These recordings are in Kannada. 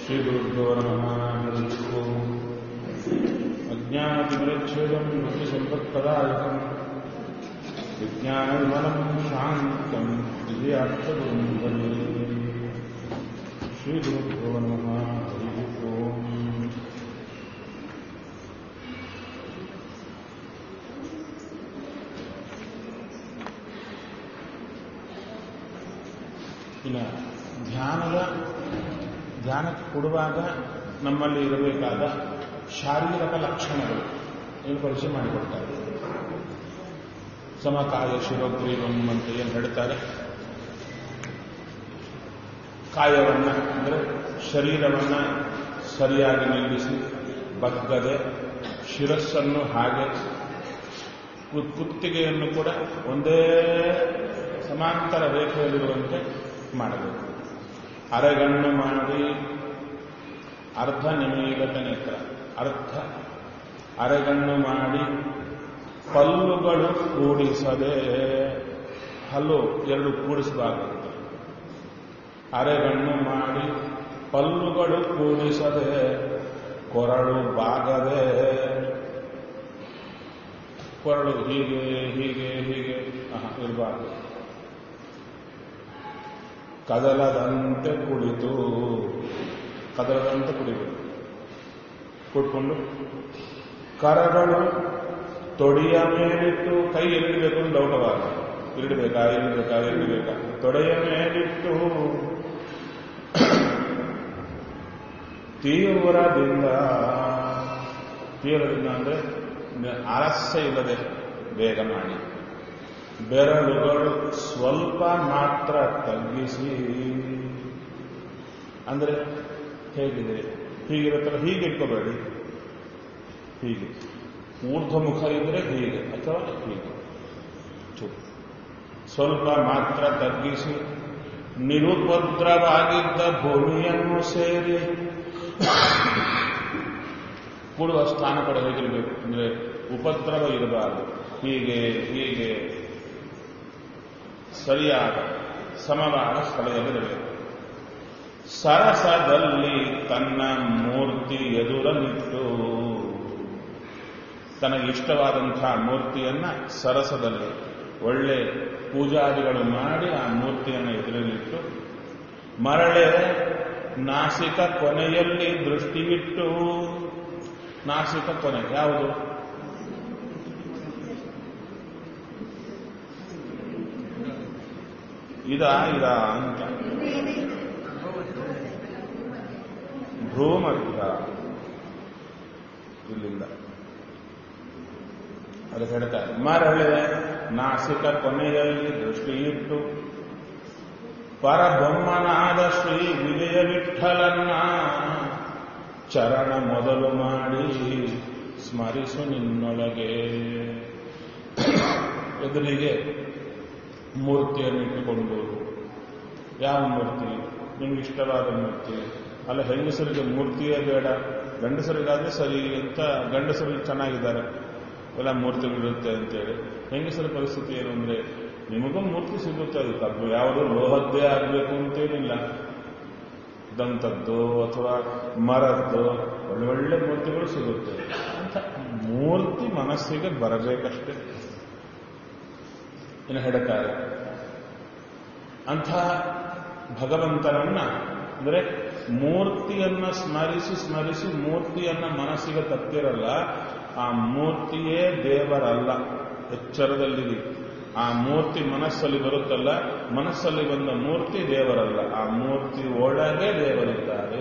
श्रीगुरुभ्यो नमः हरिः ओम् अज्ञानतिमिरच्छेदम् भक्तिसम्पत्पदायकम् विज्ञानविमलम् शान्तम् विजयार्थगुरुन्दरे श्रीगुरुभ्यो नमः हरिः ओम् ಇನ್ನು ಧ್ಯಾನದ ಧ್ಯಾನಕ್ಕೆ ಕೊಡುವಾಗ ನಮ್ಮಲ್ಲಿ ಇರಬೇಕಾದ ಶಾರೀರಿಕ ಲಕ್ಷಣಗಳು ಏನು ಪರಿಚಯ ಮಾಡಿಕೊಡ್ತಾರೆ ಸಮಕಾಯ ಶಿರೋಗ್ರೀವಂ ಅಂತ ಏನು ಹೇಳ್ತಾರೆ ಕಾಯವನ್ನ ಅಂದರೆ ಶರೀರವನ್ನ ಸರಿಯಾಗಿ ನಿಲ್ಲಿಸಿ ಬಗ್ಗದೆ ಶಿರಸ್ಸನ್ನು ಹಾಗೆ ಕು- ಕುತ್ತಿಗೆಯನ್ನು ಕೂಡ ಒಂದೇ ಸಮಾಂತರ ರೇಖೆಯಲ್ಲಿರುವಂತೆ ಮಾಡಬೇಕು ಅರೆಗಣ್ಣು ಮಾಡಿ ಅರ್ಧ ನಿಮೀಲಕ ನೇತ್ರ ಅರ್ಧ ಅರೆಗಣ್ಣು ಮಾಡಿ ಪಲ್ಲುಗಳು ಕೂಡಿಸದೆ ಹಲ್ಲು ಎರಡು ಕೂಡಿಸಬಾರದು ಅರೆಗಣ್ಣು ಮಾಡಿ ಪಲ್ಲುಗಳು ಕೂಡಿಸದೆ ಕೊರಳು ಬಾಗದೆ ಕೊರಳು ಹೀಗೆ ಹೀಗೆ ಹೀಗೆ ಇರಬಾರ್ದು ಕದಲದಂತೆ ಕುಳಿತು ಕದಲದಂತೆ ಕುಡಿಬೇಕು ಕೂತ್ಕೊಂಡು ಕರಗಳು ತೊಡೆಯ ಮೇಲಿಟ್ಟು ಕೈ ಎಲ್ಲಿಡಬೇಕು ಅಂತ ಡೌಟವಾಗ ಇಲ್ಲಿಡಬೇಕಾ ಇಲ್ಲಿಡಬೇಕಾ ಇಲ್ಲಿಡಬೇಕಾ ತೊಡೆಯ ಮೇಲಿಟ್ಟು ತೀವ್ರದಿಂದ ತೀವ್ರದಿಂದ ಅಂದ್ರೆ ಆಲಸ್ಯ ಇಲ್ಲದೆ ಬೇಗ ಮಾಡಿ ಬೆರಳುಗಳು ಸ್ವಲ್ಪ ಮಾತ್ರ ತಗ್ಗಿಸಿ ಅಂದ್ರೆ ಹೇಗಿದೆ ಹೀಗಿರುತ್ತಲ್ಲ ಹೀಗೆ ಇಟ್ಕೋಬೇಡಿ ಹೀಗೆ ಊರ್ಧ್ವಮುಖ ಇದ್ರೆ ಹೀಗೆ ಅಥವಾ ಹೀಗೆ ಚೂರು. ಸ್ವಲ್ಪ ಮಾತ್ರ ತಗ್ಗಿಸಿ ನಿರುಪದ್ರವಾಗಿದ್ದ ಭೂಮಿಯನ್ನು ಸೇರಿ ಕೂಡುವ ಸ್ಥಾನ ಕೂಡ ಹೇಗಿರಬೇಕು ಅಂದ್ರೆ ಉಪದ್ರವ ಇರಬಾರದು ಹೀಗೆ ಹೀಗೆ ಸರಿಯಾದ ಸಮವಾದ ಸ್ಥಳದಲ್ಲಿರಬೇಕು ಸರಸದಲ್ಲಿ ತನ್ನ ಮೂರ್ತಿ ಎದುರನಿಟ್ಟು ತನಗೆ ಇಷ್ಟವಾದಂತಹ ಮೂರ್ತಿಯನ್ನ ಸರಸದಲ್ಲಿ ಒಳ್ಳೆ ಪೂಜಾದಿಗಳು ಮಾಡಿ ಆ ಮೂರ್ತಿಯನ್ನು ಎದುರಲ್ಲಿಟ್ಟು ಮರಳೆ ನಾಸಿಕ ಕೊನೆಯಲ್ಲಿ ದೃಷ್ಟಿಯಿಟ್ಟು ನಾಸಿಕ ಕೊನೆ ಯಾವುದು ಇದ ಇದ ಅಂತ ಭ್ರೂಮಧ್ಯ ಇಲ್ಲಿಂದ ಅದು ಹೇಳ್ತಾರೆ ಮರಳೆ ನಾಸಿಕ ಕೊನೆಯಲ್ಲಿ ದೃಷ್ಟಿಯಿಟ್ಟು ಪರಬ್ರಹ್ಮನಾದ ಶ್ರೀ ವಿಜಯ ವಿಠಲನ್ನ ಚರಣ ಮೊದಲು ಮಾಡಿ ಸ್ಮರಿಸು ನಿನ್ನೊಳಗೆ ಎದುರಿಗೆ ಮೂರ್ತಿಯನ್ನು ಇಟ್ಟುಕೊಂಡು ಯಾವ ಮೂರ್ತಿ ನಿಮ್ಗೆ ಇಷ್ಟವಾದ ಮೂರ್ತಿ ಅಲ್ಲ ಹೆಂಗಸರಿಗೆ ಮೂರ್ತಿಯೇ ಬೇಡ ಗಂಡಸರಿಗಾದ್ರೆ ಸರಿ ಅಂತ ಗಂಡಸರಿಗೆ ಚೆನ್ನಾಗಿದ್ದಾರೆ ಎಲ್ಲ ಮೂರ್ತಿಗಳಿರುತ್ತೆ ಅಂತೇಳಿ ಹೆಂಗಸರ ಪರಿಸ್ಥಿತಿ ಏನು ಅಂದ್ರೆ ನಿಮಗೂ ಮೂರ್ತಿ ಸಿಗುತ್ತೆ ಅದು ಕಬ್ಬು ಯಾವುದೋ ಲೋಹದ್ದೇ ಆಗಬೇಕು ಅಂತೇನಿಲ್ಲ ದಂತದ್ದು ಅಥವಾ ಮರದ್ದು ಒಳ್ಳೆ ಒಳ್ಳೆ ಮೂರ್ತಿಗಳು ಸಿಗುತ್ತೆ ಅಂತ ಮೂರ್ತಿ ಮನಸ್ಸಿಗೆ ಬರಬೇಕಷ್ಟೇ ಇನ್ನು ಹೇಳ್ತಾರೆ ಅಂಥ ಭಗವಂತನನ್ನ ಅಂದ್ರೆ ಮೂರ್ತಿಯನ್ನ ಸ್ಮರಿಸಿ ಸ್ಮರಿಸಿ ಮೂರ್ತಿಯನ್ನ ಮನಸ್ಸಿಗೆ ತಪ್ಪಿರಲ್ಲ ಆ ಮೂರ್ತಿಯೇ ದೇವರಲ್ಲ ಎಚ್ಚರದಲ್ಲಿದೆ ಆ ಮೂರ್ತಿ ಮನಸ್ಸಲ್ಲಿ ಬರುತ್ತಲ್ಲ ಮನಸ್ಸಲ್ಲಿ ಬಂದ ಮೂರ್ತಿ ದೇವರಲ್ಲ ಆ ಮೂರ್ತಿ ಒಳಗೆ ದೇವರಿದ್ದಾರೆ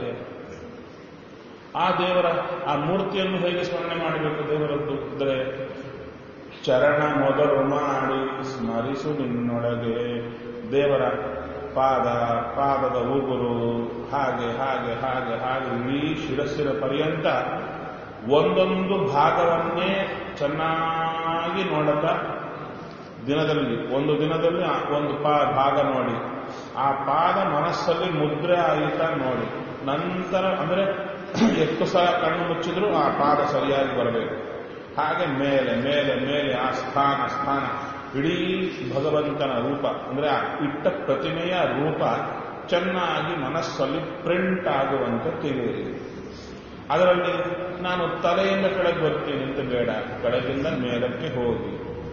ಆ ದೇವರ ಆ ಮೂರ್ತಿಯನ್ನು ಹೇಗೆ ಸ್ಮರಣೆ ಮಾಡಬೇಕು ದೇವರದ್ದು ಅಂದ್ರೆ ಚರಣ ಮೊದಲು ಮಾಡಿ ಸ್ಮರಿಸು ನಿನ್ನೊಳಗೆ ದೇವರ ಪಾದ ಪಾದದ ಉಗುರು ಹಾಗೆ ಹಾಗೆ ಹಾಗೆ ಹಾಗೆ ಇಡೀ ಶಿರಸ್ಸಿನ ಪರ್ಯಂತ ಒಂದೊಂದು ಭಾಗವನ್ನೇ ಚೆನ್ನಾಗಿ ನೋಡುತ್ತಾ ದಿನದಲ್ಲಿ ಒಂದು ದಿನದಲ್ಲಿ ಆ ಒಂದು ಪಾ ಭಾಗ ನೋಡಿ ಆ ಪಾದ ಮನಸ್ಸಲ್ಲಿ ಮುದ್ರೆ ಆಯಿತಾ ನೋಡಿ ನಂತರ ಅಂದ್ರೆ ಎಷ್ಟು ಸಹ ಕಣ್ಣು ಮುಚ್ಚಿದ್ರು ಆ ಪಾದ ಸರಿಯಾಗಿ ಬರಬೇಕು ಹಾಗೆ ಮೇಲೆ ಮೇಲೆ ಮೇಲೆ ಆ ಸ್ಥಾನ ಸ್ಥಾನ ಇಡೀ ಭಗವಂತನ ರೂಪ ಅಂದ್ರೆ ಆ ಇಟ್ಟ ಪ್ರತಿಮೆಯ ರೂಪ ಚೆನ್ನಾಗಿ ಮನಸ್ಸಲ್ಲಿ ಪ್ರಿಂಟ್ ಆಗುವಂತೆ ತಿಳಿಯಿರಿ ಅದರಲ್ಲಿ ನಾನು ತಲೆಯಿಂದ ಕೆಳಗೆ ಬರ್ತೀನಿ ಅಂತ ಬೇಡ ಕೆಳಗಿಂದ ಮೇಲಕ್ಕೆ ಹೋಗಿ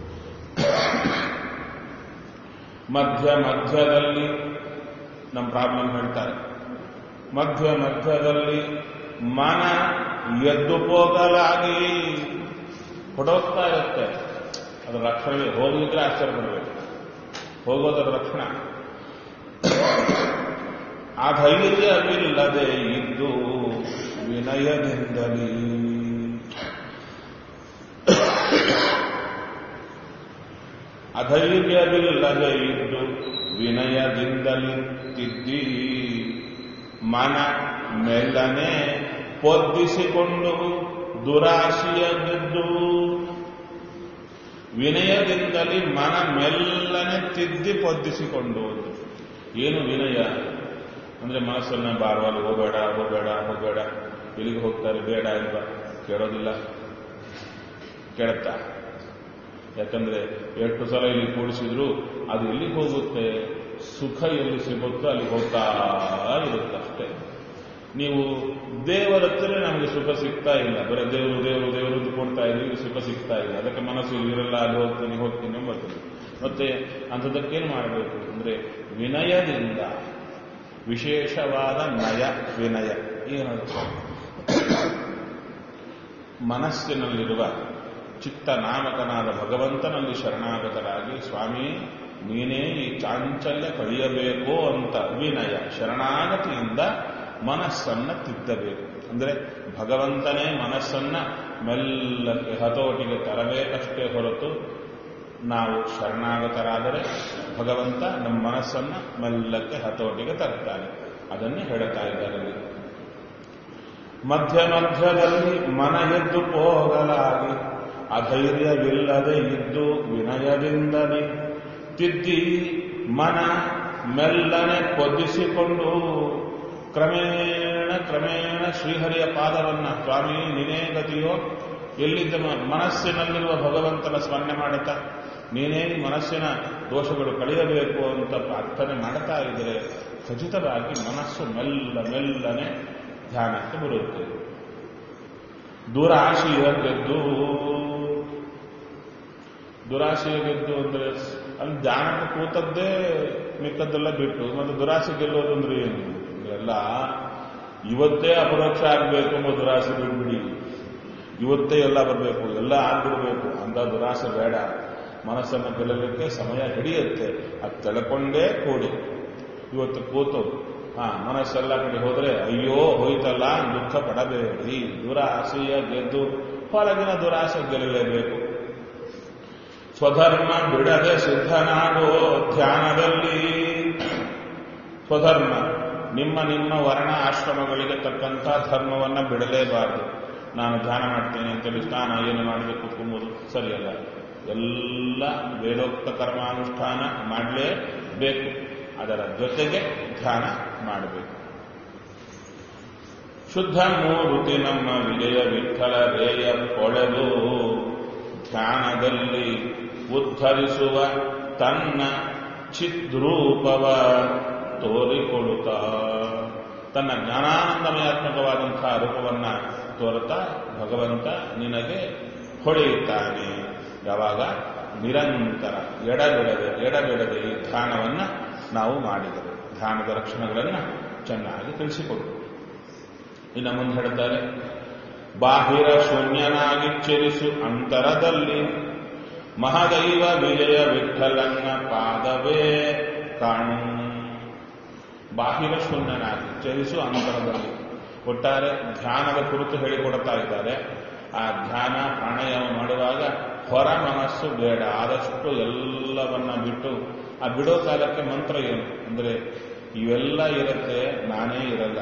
ಮಧ್ಯ ಮಧ್ಯದಲ್ಲಿ ನಮ್ಮ ಪ್ರಾಬ್ಲಮ್ ಹೇಳ್ತಾರೆ ಮಧ್ಯ ಮಧ್ಯದಲ್ಲಿ ಮನ ಎದ್ದು ಹೋಗಲಾಗಿ ಹೊಡೋಗ್ತಾ ಇರುತ್ತೆ ಅದರ ರಕ್ಷಣೆ ಹೋಗಿದ್ರೆ ಆಶ್ಚರ್ಯ ಪಡಬೇಕು ಹೋಗೋದರ ರಕ್ಷಣೆ ಆ ಧೈರ್ಯವಿಲ್ಲದೆ ಇದ್ದು ವಿನಯದಿಂದಲೇ ಅಧೈರ್ಯವಿಲ್ಲದೆ ಇದ್ದು ವಿನಯದಿಂದಲೇ ತಿದ್ದಿ ಮನ ಮೆಲ್ಲನೆ ಪೊದ್ದಿಸಿಕೊಂಡು ದುರಾಶಿಯ ಗೆದ್ದು ವಿನಯದಿಂದಲೇ ಮನ ಮೆಲ್ಲನೆ ತಿದ್ದಿ ಪೊದ್ದಿಸಿಕೊಂಡು ಏನು ವಿನಯ ಅಂದ್ರೆ ಮನಸ್ಸನ್ನ ಬಾರವಾಲು ಹೋಗಬೇಡ ಹೋಗಬೇಡ ಹೋಗಬೇಡ ಎಲ್ಲಿಗೆ ಹೋಗ್ತಾರೆ ಬೇಡ ಇಲ್ವಾ ಕೇಳೋದಿಲ್ಲ ಕೇಳುತ್ತಾ ಯಾಕಂದ್ರೆ ಎಷ್ಟು ಸಲ ಇಲ್ಲಿ ಕೂಡಿಸಿದ್ರು ಅದು ಎಲ್ಲಿಗೆ ಹೋಗುತ್ತೆ ಸುಖ ಎಲ್ಲಿ ಸಿಗುತ್ತೋ ಅಲ್ಲಿ ಹೋಗ್ತಾ ಇರುತ್ತೆ ಅಷ್ಟೇ ನೀವು ದೇವರ ಹತ್ರ ನಮಗೆ ಸುಖ ಸಿಗ್ತಾ ಇಲ್ಲ ಬರೀ ದೇವರು ದೇವರು ದೇವರು ಅಂತ ಕೊಡ್ತಾ ಇದ್ದೀವಿ ಸುಖ ಸಿಗ್ತಾ ಇಲ್ಲ ಅದಕ್ಕೆ ಮನಸ್ಸು ಇರಲ್ಲ ಅಲ್ಲಿ ಹೋಗ್ತೀನಿ ಹೋಗ್ತೀನಿ ಬರ್ತೀನಿ ಮತ್ತೆ ಅಂಥದಕ್ಕೇನು ಮಾಡಬೇಕು ಅಂದ್ರೆ ವಿನಯದಿಂದ ವಿಶೇಷವಾದ ನಯ ವಿನಯ ಏನರ್ಥ ಮನಸ್ಸಿನಲ್ಲಿರುವ ಚಿತ್ತ ನಾಮಕನಾದ ಭಗವಂತನಲ್ಲಿ ಶರಣಾಗತರಾಗಿ ಸ್ವಾಮಿ ನೀನೇ ಈ ಚಾಂಚಲ್ಯ ಕಳೆಯಬೇಕು ಅಂತ ವಿನಯ ಶರಣಾಗತಿಯಿಂದ ಮನಸ್ಸನ್ನ ತಿದ್ದಬೇಕು ಅಂದ್ರೆ ಭಗವಂತನೇ ಮನಸ್ಸನ್ನ ಮೆಲ್ಲಕ್ಕೆ ಹತೋಟಿಗೆ ತರಬೇಕಷ್ಟೇ ಹೊರತು ನಾವು ಶರಣಾಗತರಾದರೆ ಭಗವಂತ ನಮ್ಮ ಮನಸ್ಸನ್ನ ಮೆಲ್ಲಕ್ಕೆ ಹತೋಟಿಗೆ ತರ್ತಾನೆ ಅದನ್ನೇ ಹೇಳ್ತಾ ಇದ್ದಾರೆ ಇಲ್ಲಿ. ಮಧ್ಯ ಮಧ್ಯದಲ್ಲಿ ಮನ ಎದ್ದು ಹೋಗಲಾಗಿ ಅಧೈರ್ಯವಿಲ್ಲದೆ ಇದ್ದು ವಿನಯದಿಂದಲೇ ತಿದ್ದಿ ಮನ ಮೆಲ್ಲನೆ ಪೊದ್ದಿಸಿಕೊಂಡು ಕ್ರಮೇಣ ಕ್ರಮೇಣ ಶ್ರೀಹರಿಯ ಪಾದವನ್ನ ಸ್ವಾಮಿ ನಿನೇ ಗತಿಯೋ ಎಲ್ಲಿದ್ದ ಮ- ಮನಸ್ಸಿನಲ್ಲಿರುವ ಭಗವಂತನ ಸ್ಮರಣೆ ಮಾಡುತ್ತಾ ನೀನೇ ಈ ಮನಸ್ಸಿನ ದೋಷಗಳು ಕಳೆಯಬೇಕು ಅಂತ ಪ್ರಾರ್ಥನೆ ಮಾಡ್ತಾ ಇದ್ರೆ ಖಚಿತವಾಗಿ ಮನಸ್ಸು ಮೆಲ್ಲ ಮೆಲ್ಲನೆ ಧ್ಯಾನಕ್ಕೆ ಬರುತ್ತೆ ದುರಾಶಿಯ ಗೆದ್ದು ದುರಾಶೆಯ ಗೆದ್ದು ಅಂದ್ರೆ ಅಲ್ಲಿ ಧ್ಯಾನಕ್ಕೆ ಕೂತದ್ದೇ ಮಿಕ್ಕದ್ದೆಲ್ಲ ಬಿಟ್ಟು ಮತ್ತೆ ದುರಾಸೆ ಗೆಲ್ಲೋದು ಅಂದ್ರೆ ಏನು ಎಲ್ಲ ಇವತ್ತೇ ಅಪರೋಕ್ಷ ಆಗಬೇಕು ಎಂಬ ದುರಾಸೆ ಬಿಡ್ಬಿಡಿ ಇವತ್ತೇ ಎಲ್ಲ ಬರಬೇಕು ಎಲ್ಲ ಆಗ್ಬಿಡ್ಬೇಕು ಅಂತ ದುರಾಸೆ ಬೇಡ ಮನಸ್ಸನ್ನು ಗೆಲ್ಲಲಿಕ್ಕೆ ಸಮಯ ಹಿಡಿಯುತ್ತೆ ಅದು ತೆಳ್ಕೊಂಡೇ ಕೂಡಿ ಇವತ್ತು ಕೂತು ಹಾ ಮನಸ್ಸೆಲ್ಲ ಕಡೆ ಹೋದ್ರೆ ಅಯ್ಯೋ ಹೋಯ್ತಲ್ಲ ದುಃಖ ಪಡಬೇಡಿ ದುರಾಸೆಯ ಗೆದ್ದು ಹೊರಗಿನ ದುರಾಸೆ ಗೆಲ್ಲಲೇಬೇಕು ಸ್ವಧರ್ಮ ಬಿಡದೆ ಸಿದ್ಧನಾಗೋ ಧ್ಯಾನದಲ್ಲಿ ಸ್ವಧರ್ಮ ನಿಮ್ಮ ನಿಮ್ಮ ವರ್ಣ ಆಶ್ರಮಗಳಿಗೆ ತಕ್ಕಂಥ ಧರ್ಮವನ್ನ ಬಿಡಲೇಬಾರದು ನಾನು ಧ್ಯಾನ ಮಾಡ್ತೇನೆ ಅಂತೇಳಿ ಸ್ನಾನ ಏನು ಮಾಡಬೇಕು ಕೂತ್ಕೊಂಬೋದು ಸರಿಯಲ್ಲ ಎಲ್ಲ ವೇದೋಕ್ತ ಕರ್ಮಾನುಷ್ಠಾನ ಮಾಡಲೇಬೇಕು ಅದರ ಜೊತೆಗೆ ಧ್ಯಾನ ಮಾಡಬೇಕು ಶುದ್ಧ ಮೂರುತಿ ನಮ್ಮ ವಿಜಯ ವಿಠಲ ರೇಯ ಕೊಳೆದು ಧ್ಯಾನದಲ್ಲಿ ಉದ್ಧರಿಸುವ ತನ್ನ ಚಿದ್ರೂಪವ ತೋರಿಕೊಡುತ್ತಾ ತನ್ನ ಜ್ಞಾನಾನಂದಮಯಾತ್ಮಕವಾದಂತಹ ರೂಪವನ್ನ ತೋರುತ್ತಾ ಭಗವಂತ ನಿನಗೆ ಹೊಳೆಯುತ್ತಾನೆ ಯಾವಾಗ ನಿರಂತರ ಎಡಬಿಡದೆ ಎಡಬಿಡದೆ ಈ ಧ್ಯಾನವನ್ನ ನಾವು ಮಾಡಿದರೆ ಧ್ಯಾನದ ಲಕ್ಷಣಗಳನ್ನು ಚೆನ್ನಾಗಿ ತಿಳಿಸಿಕೊಡು ಇನ್ನು ಮುಂದೆ ಹೇಳ್ತಾರೆ ಬಾಹಿರ ಶೂನ್ಯನಾಗಿ ಚರಿಸು ಅಂತರದಲ್ಲಿ ಮಹದೈವ ವಿಜಯ ವಿಠಲನ್ನ ಪಾದವೇ ಕಾಣು ಬಾಹಿರ ಶೂನ್ಯನಾಗಿ ಚರಿಸು ಅಂತರದಲ್ಲಿ ಒಟ್ಟಾರೆ ಧ್ಯಾನದ ಕುರಿತು ಹೇಳಿಕೊಡ್ತಾ ಇದ್ದಾರೆ ಆ ಧ್ಯಾನ ಪ್ರಾಣಾಯಾಮ ಮಾಡುವಾಗ ಹೊರ ಮನಸ್ಸು ಬೇಡ ಆದಷ್ಟು ಎಲ್ಲವನ್ನ ಬಿಟ್ಟು ಆ ಬಿಡೋ ಕಾಲಕ್ಕೆ ಮಂತ್ರ ಏನು ಅಂದ್ರೆ ಇವೆಲ್ಲ ಇರುತ್ತೆ ನಾನೇ ಇರಲ್ಲ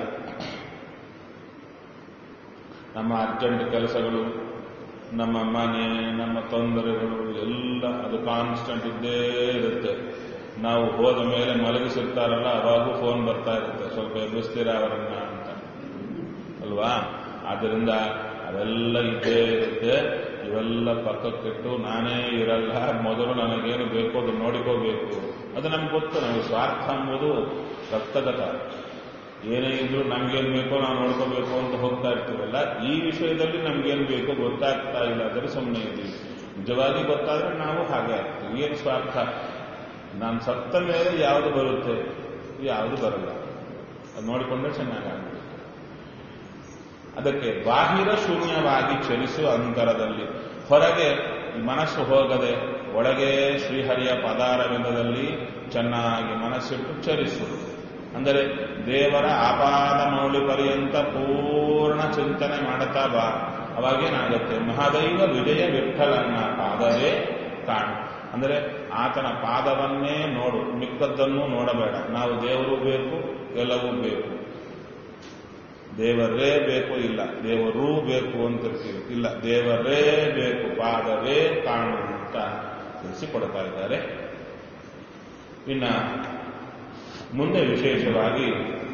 ನಮ್ಮ ಅರ್ಜೆಂಟ್ ಕೆಲಸಗಳು ನಮ್ಮ ಮನೆ ನಮ್ಮ ತೊಂದರೆಗಳು ಎಲ್ಲ ಅದು ಕಾನ್ಸ್ಟೆಂಟ್ ಇದ್ದೇ ಇರುತ್ತೆ ನಾವು ಹೋದ ಮೇಲೆ ಮಲಗಿಸಿರ್ತಾರಲ್ಲ ಅವಾಗೂ ಫೋನ್ ಬರ್ತಾ ಇರುತ್ತೆ ಸ್ವಲ್ಪ ಎಬ್ಬಿಸ್ತೀರಾ ಅವರನ್ನ ಅಂತ ಅಲ್ವಾ ಆದ್ದರಿಂದ ಅವೆಲ್ಲ ಇದ್ದೇ ಇರುತ್ತೆ ಇವೆಲ್ಲ ಪಕ್ಕಕ್ಕಿಟ್ಟು ನಾನೇ ಇರಲ್ಲ ಮೊದಲು ನನಗೇನು ಬೇಕೋ ಅದು ನೋಡಿಕೋಬೇಕು ಅದು ನಮ್ಗೆ ಗೊತ್ತು ನಮಗೆ ಸ್ವಾರ್ಥ ಎಂಬುದು ರಕ್ತಗತ ಏನೇ ಇದ್ರೂ ನಮ್ಗೇನ್ ಬೇಕೋ ನಾವು ನೋಡ್ಕೋಬೇಕು ಅಂತ ಹೋಗ್ತಾ ಇರ್ತೀವಲ್ಲ ಈ ವಿಷಯದಲ್ಲಿ ನಮ್ಗೇನ್ ಬೇಕೋ ಗೊತ್ತಾಗ್ತಾ ಇಲ್ಲ ಅಂದರೆ ಸುಮ್ಮನೆ ಇದ್ದೀವಿ ನಿಜವಾಗಿ ಗೊತ್ತಾದ್ರೆ ನಾವು ಹಾಗೆ ಆಗ್ತೀವಿ ಏನು ಸ್ವಾರ್ಥ ನಾನು ಸತ್ತ ಮೇಲೆ ಯಾವುದು ಬರುತ್ತೆ ಯಾವುದು ಬರಲ್ಲ ಅದು ನೋಡಿಕೊಂಡ್ರೆ ಚೆನ್ನಾಗಾಗುತ್ತೆ ಅದಕ್ಕೆ ಬಾಹಿರ ಶೂನ್ಯವಾಗಿ ಚಲಿಸುವ ಅಂತರದಲ್ಲಿ ಹೊರಗೆ ಮನಸ್ಸು ಹೋಗದೆ ಒಳಗೆ ಶ್ರೀಹರಿಯ ಪದಾರವಿಂದದಲ್ಲಿ ಚೆನ್ನಾಗಿ ಮನಸ್ಸಿಟ್ಟು ಚಲಿಸು ಅಂದರೆ ದೇವರ ಆಪಾದ ಮೌಳಿ ಪರ್ಯಂತ ಪೂರ್ಣ ಚಿಂತನೆ ಮಾಡುತ್ತಾ ಬಾ ಅವಾಗೇನಾಗುತ್ತೆ ಮಹಾದೈವ ವಿಜಯ ವಿಠಲನ್ನ ಪಾದವೇ ಕಾಣು ಅಂದರೆ ಆತನ ಪಾದವನ್ನೇ ನೋಡು ಮಿಕ್ಕದ್ದನ್ನು ನೋಡಬೇಡ ನಾವು ದೇವರು ಬೇಕು ಎಲ್ಲವೂ ಬೇಕು ದೇವರೇ ಬೇಕು ಇಲ್ಲ ದೇವರೂ ಬೇಕು ಅಂತಿರ್ತೀವಿ ಇಲ್ಲ ದೇವರೇ ಬೇಕು ಪಾದವೇ ಕಾಣು ಅಂತ ತಿಳಿಸಿಕೊಡ್ತಾ ಇದ್ದಾರೆ ಇನ್ನ ಮುಂದೆ ವಿಶೇಷವಾಗಿ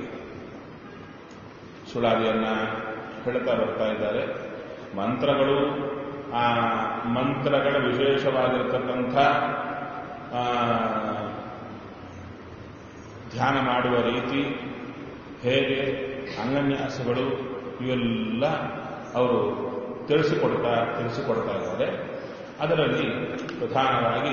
ಸುಳಾದಿಯನ್ನ ಹೇಳ್ತಾ ಬರ್ತಾ ಇದ್ದಾರೆ ಮಂತ್ರಗಳು ಆ ಮಂತ್ರಗಳ ವಿಶೇಷವಾಗಿರ್ತಕ್ಕಂಥ ಆ, ಧ್ಯಾನ ಮಾಡುವ ರೀತಿ ಹೇಗೆ ಅಂಗನ್ಯಾಸಗಳು ಇವೆಲ್ಲ ಅವರು ತಿಳಿಸಿಕೊಡ್ತಾ ತಿಳಿಸಿಕೊಡ್ತಾ ಇದ್ದಾರೆ ಅದರಲ್ಲಿ ಪ್ರಧಾನವಾಗಿ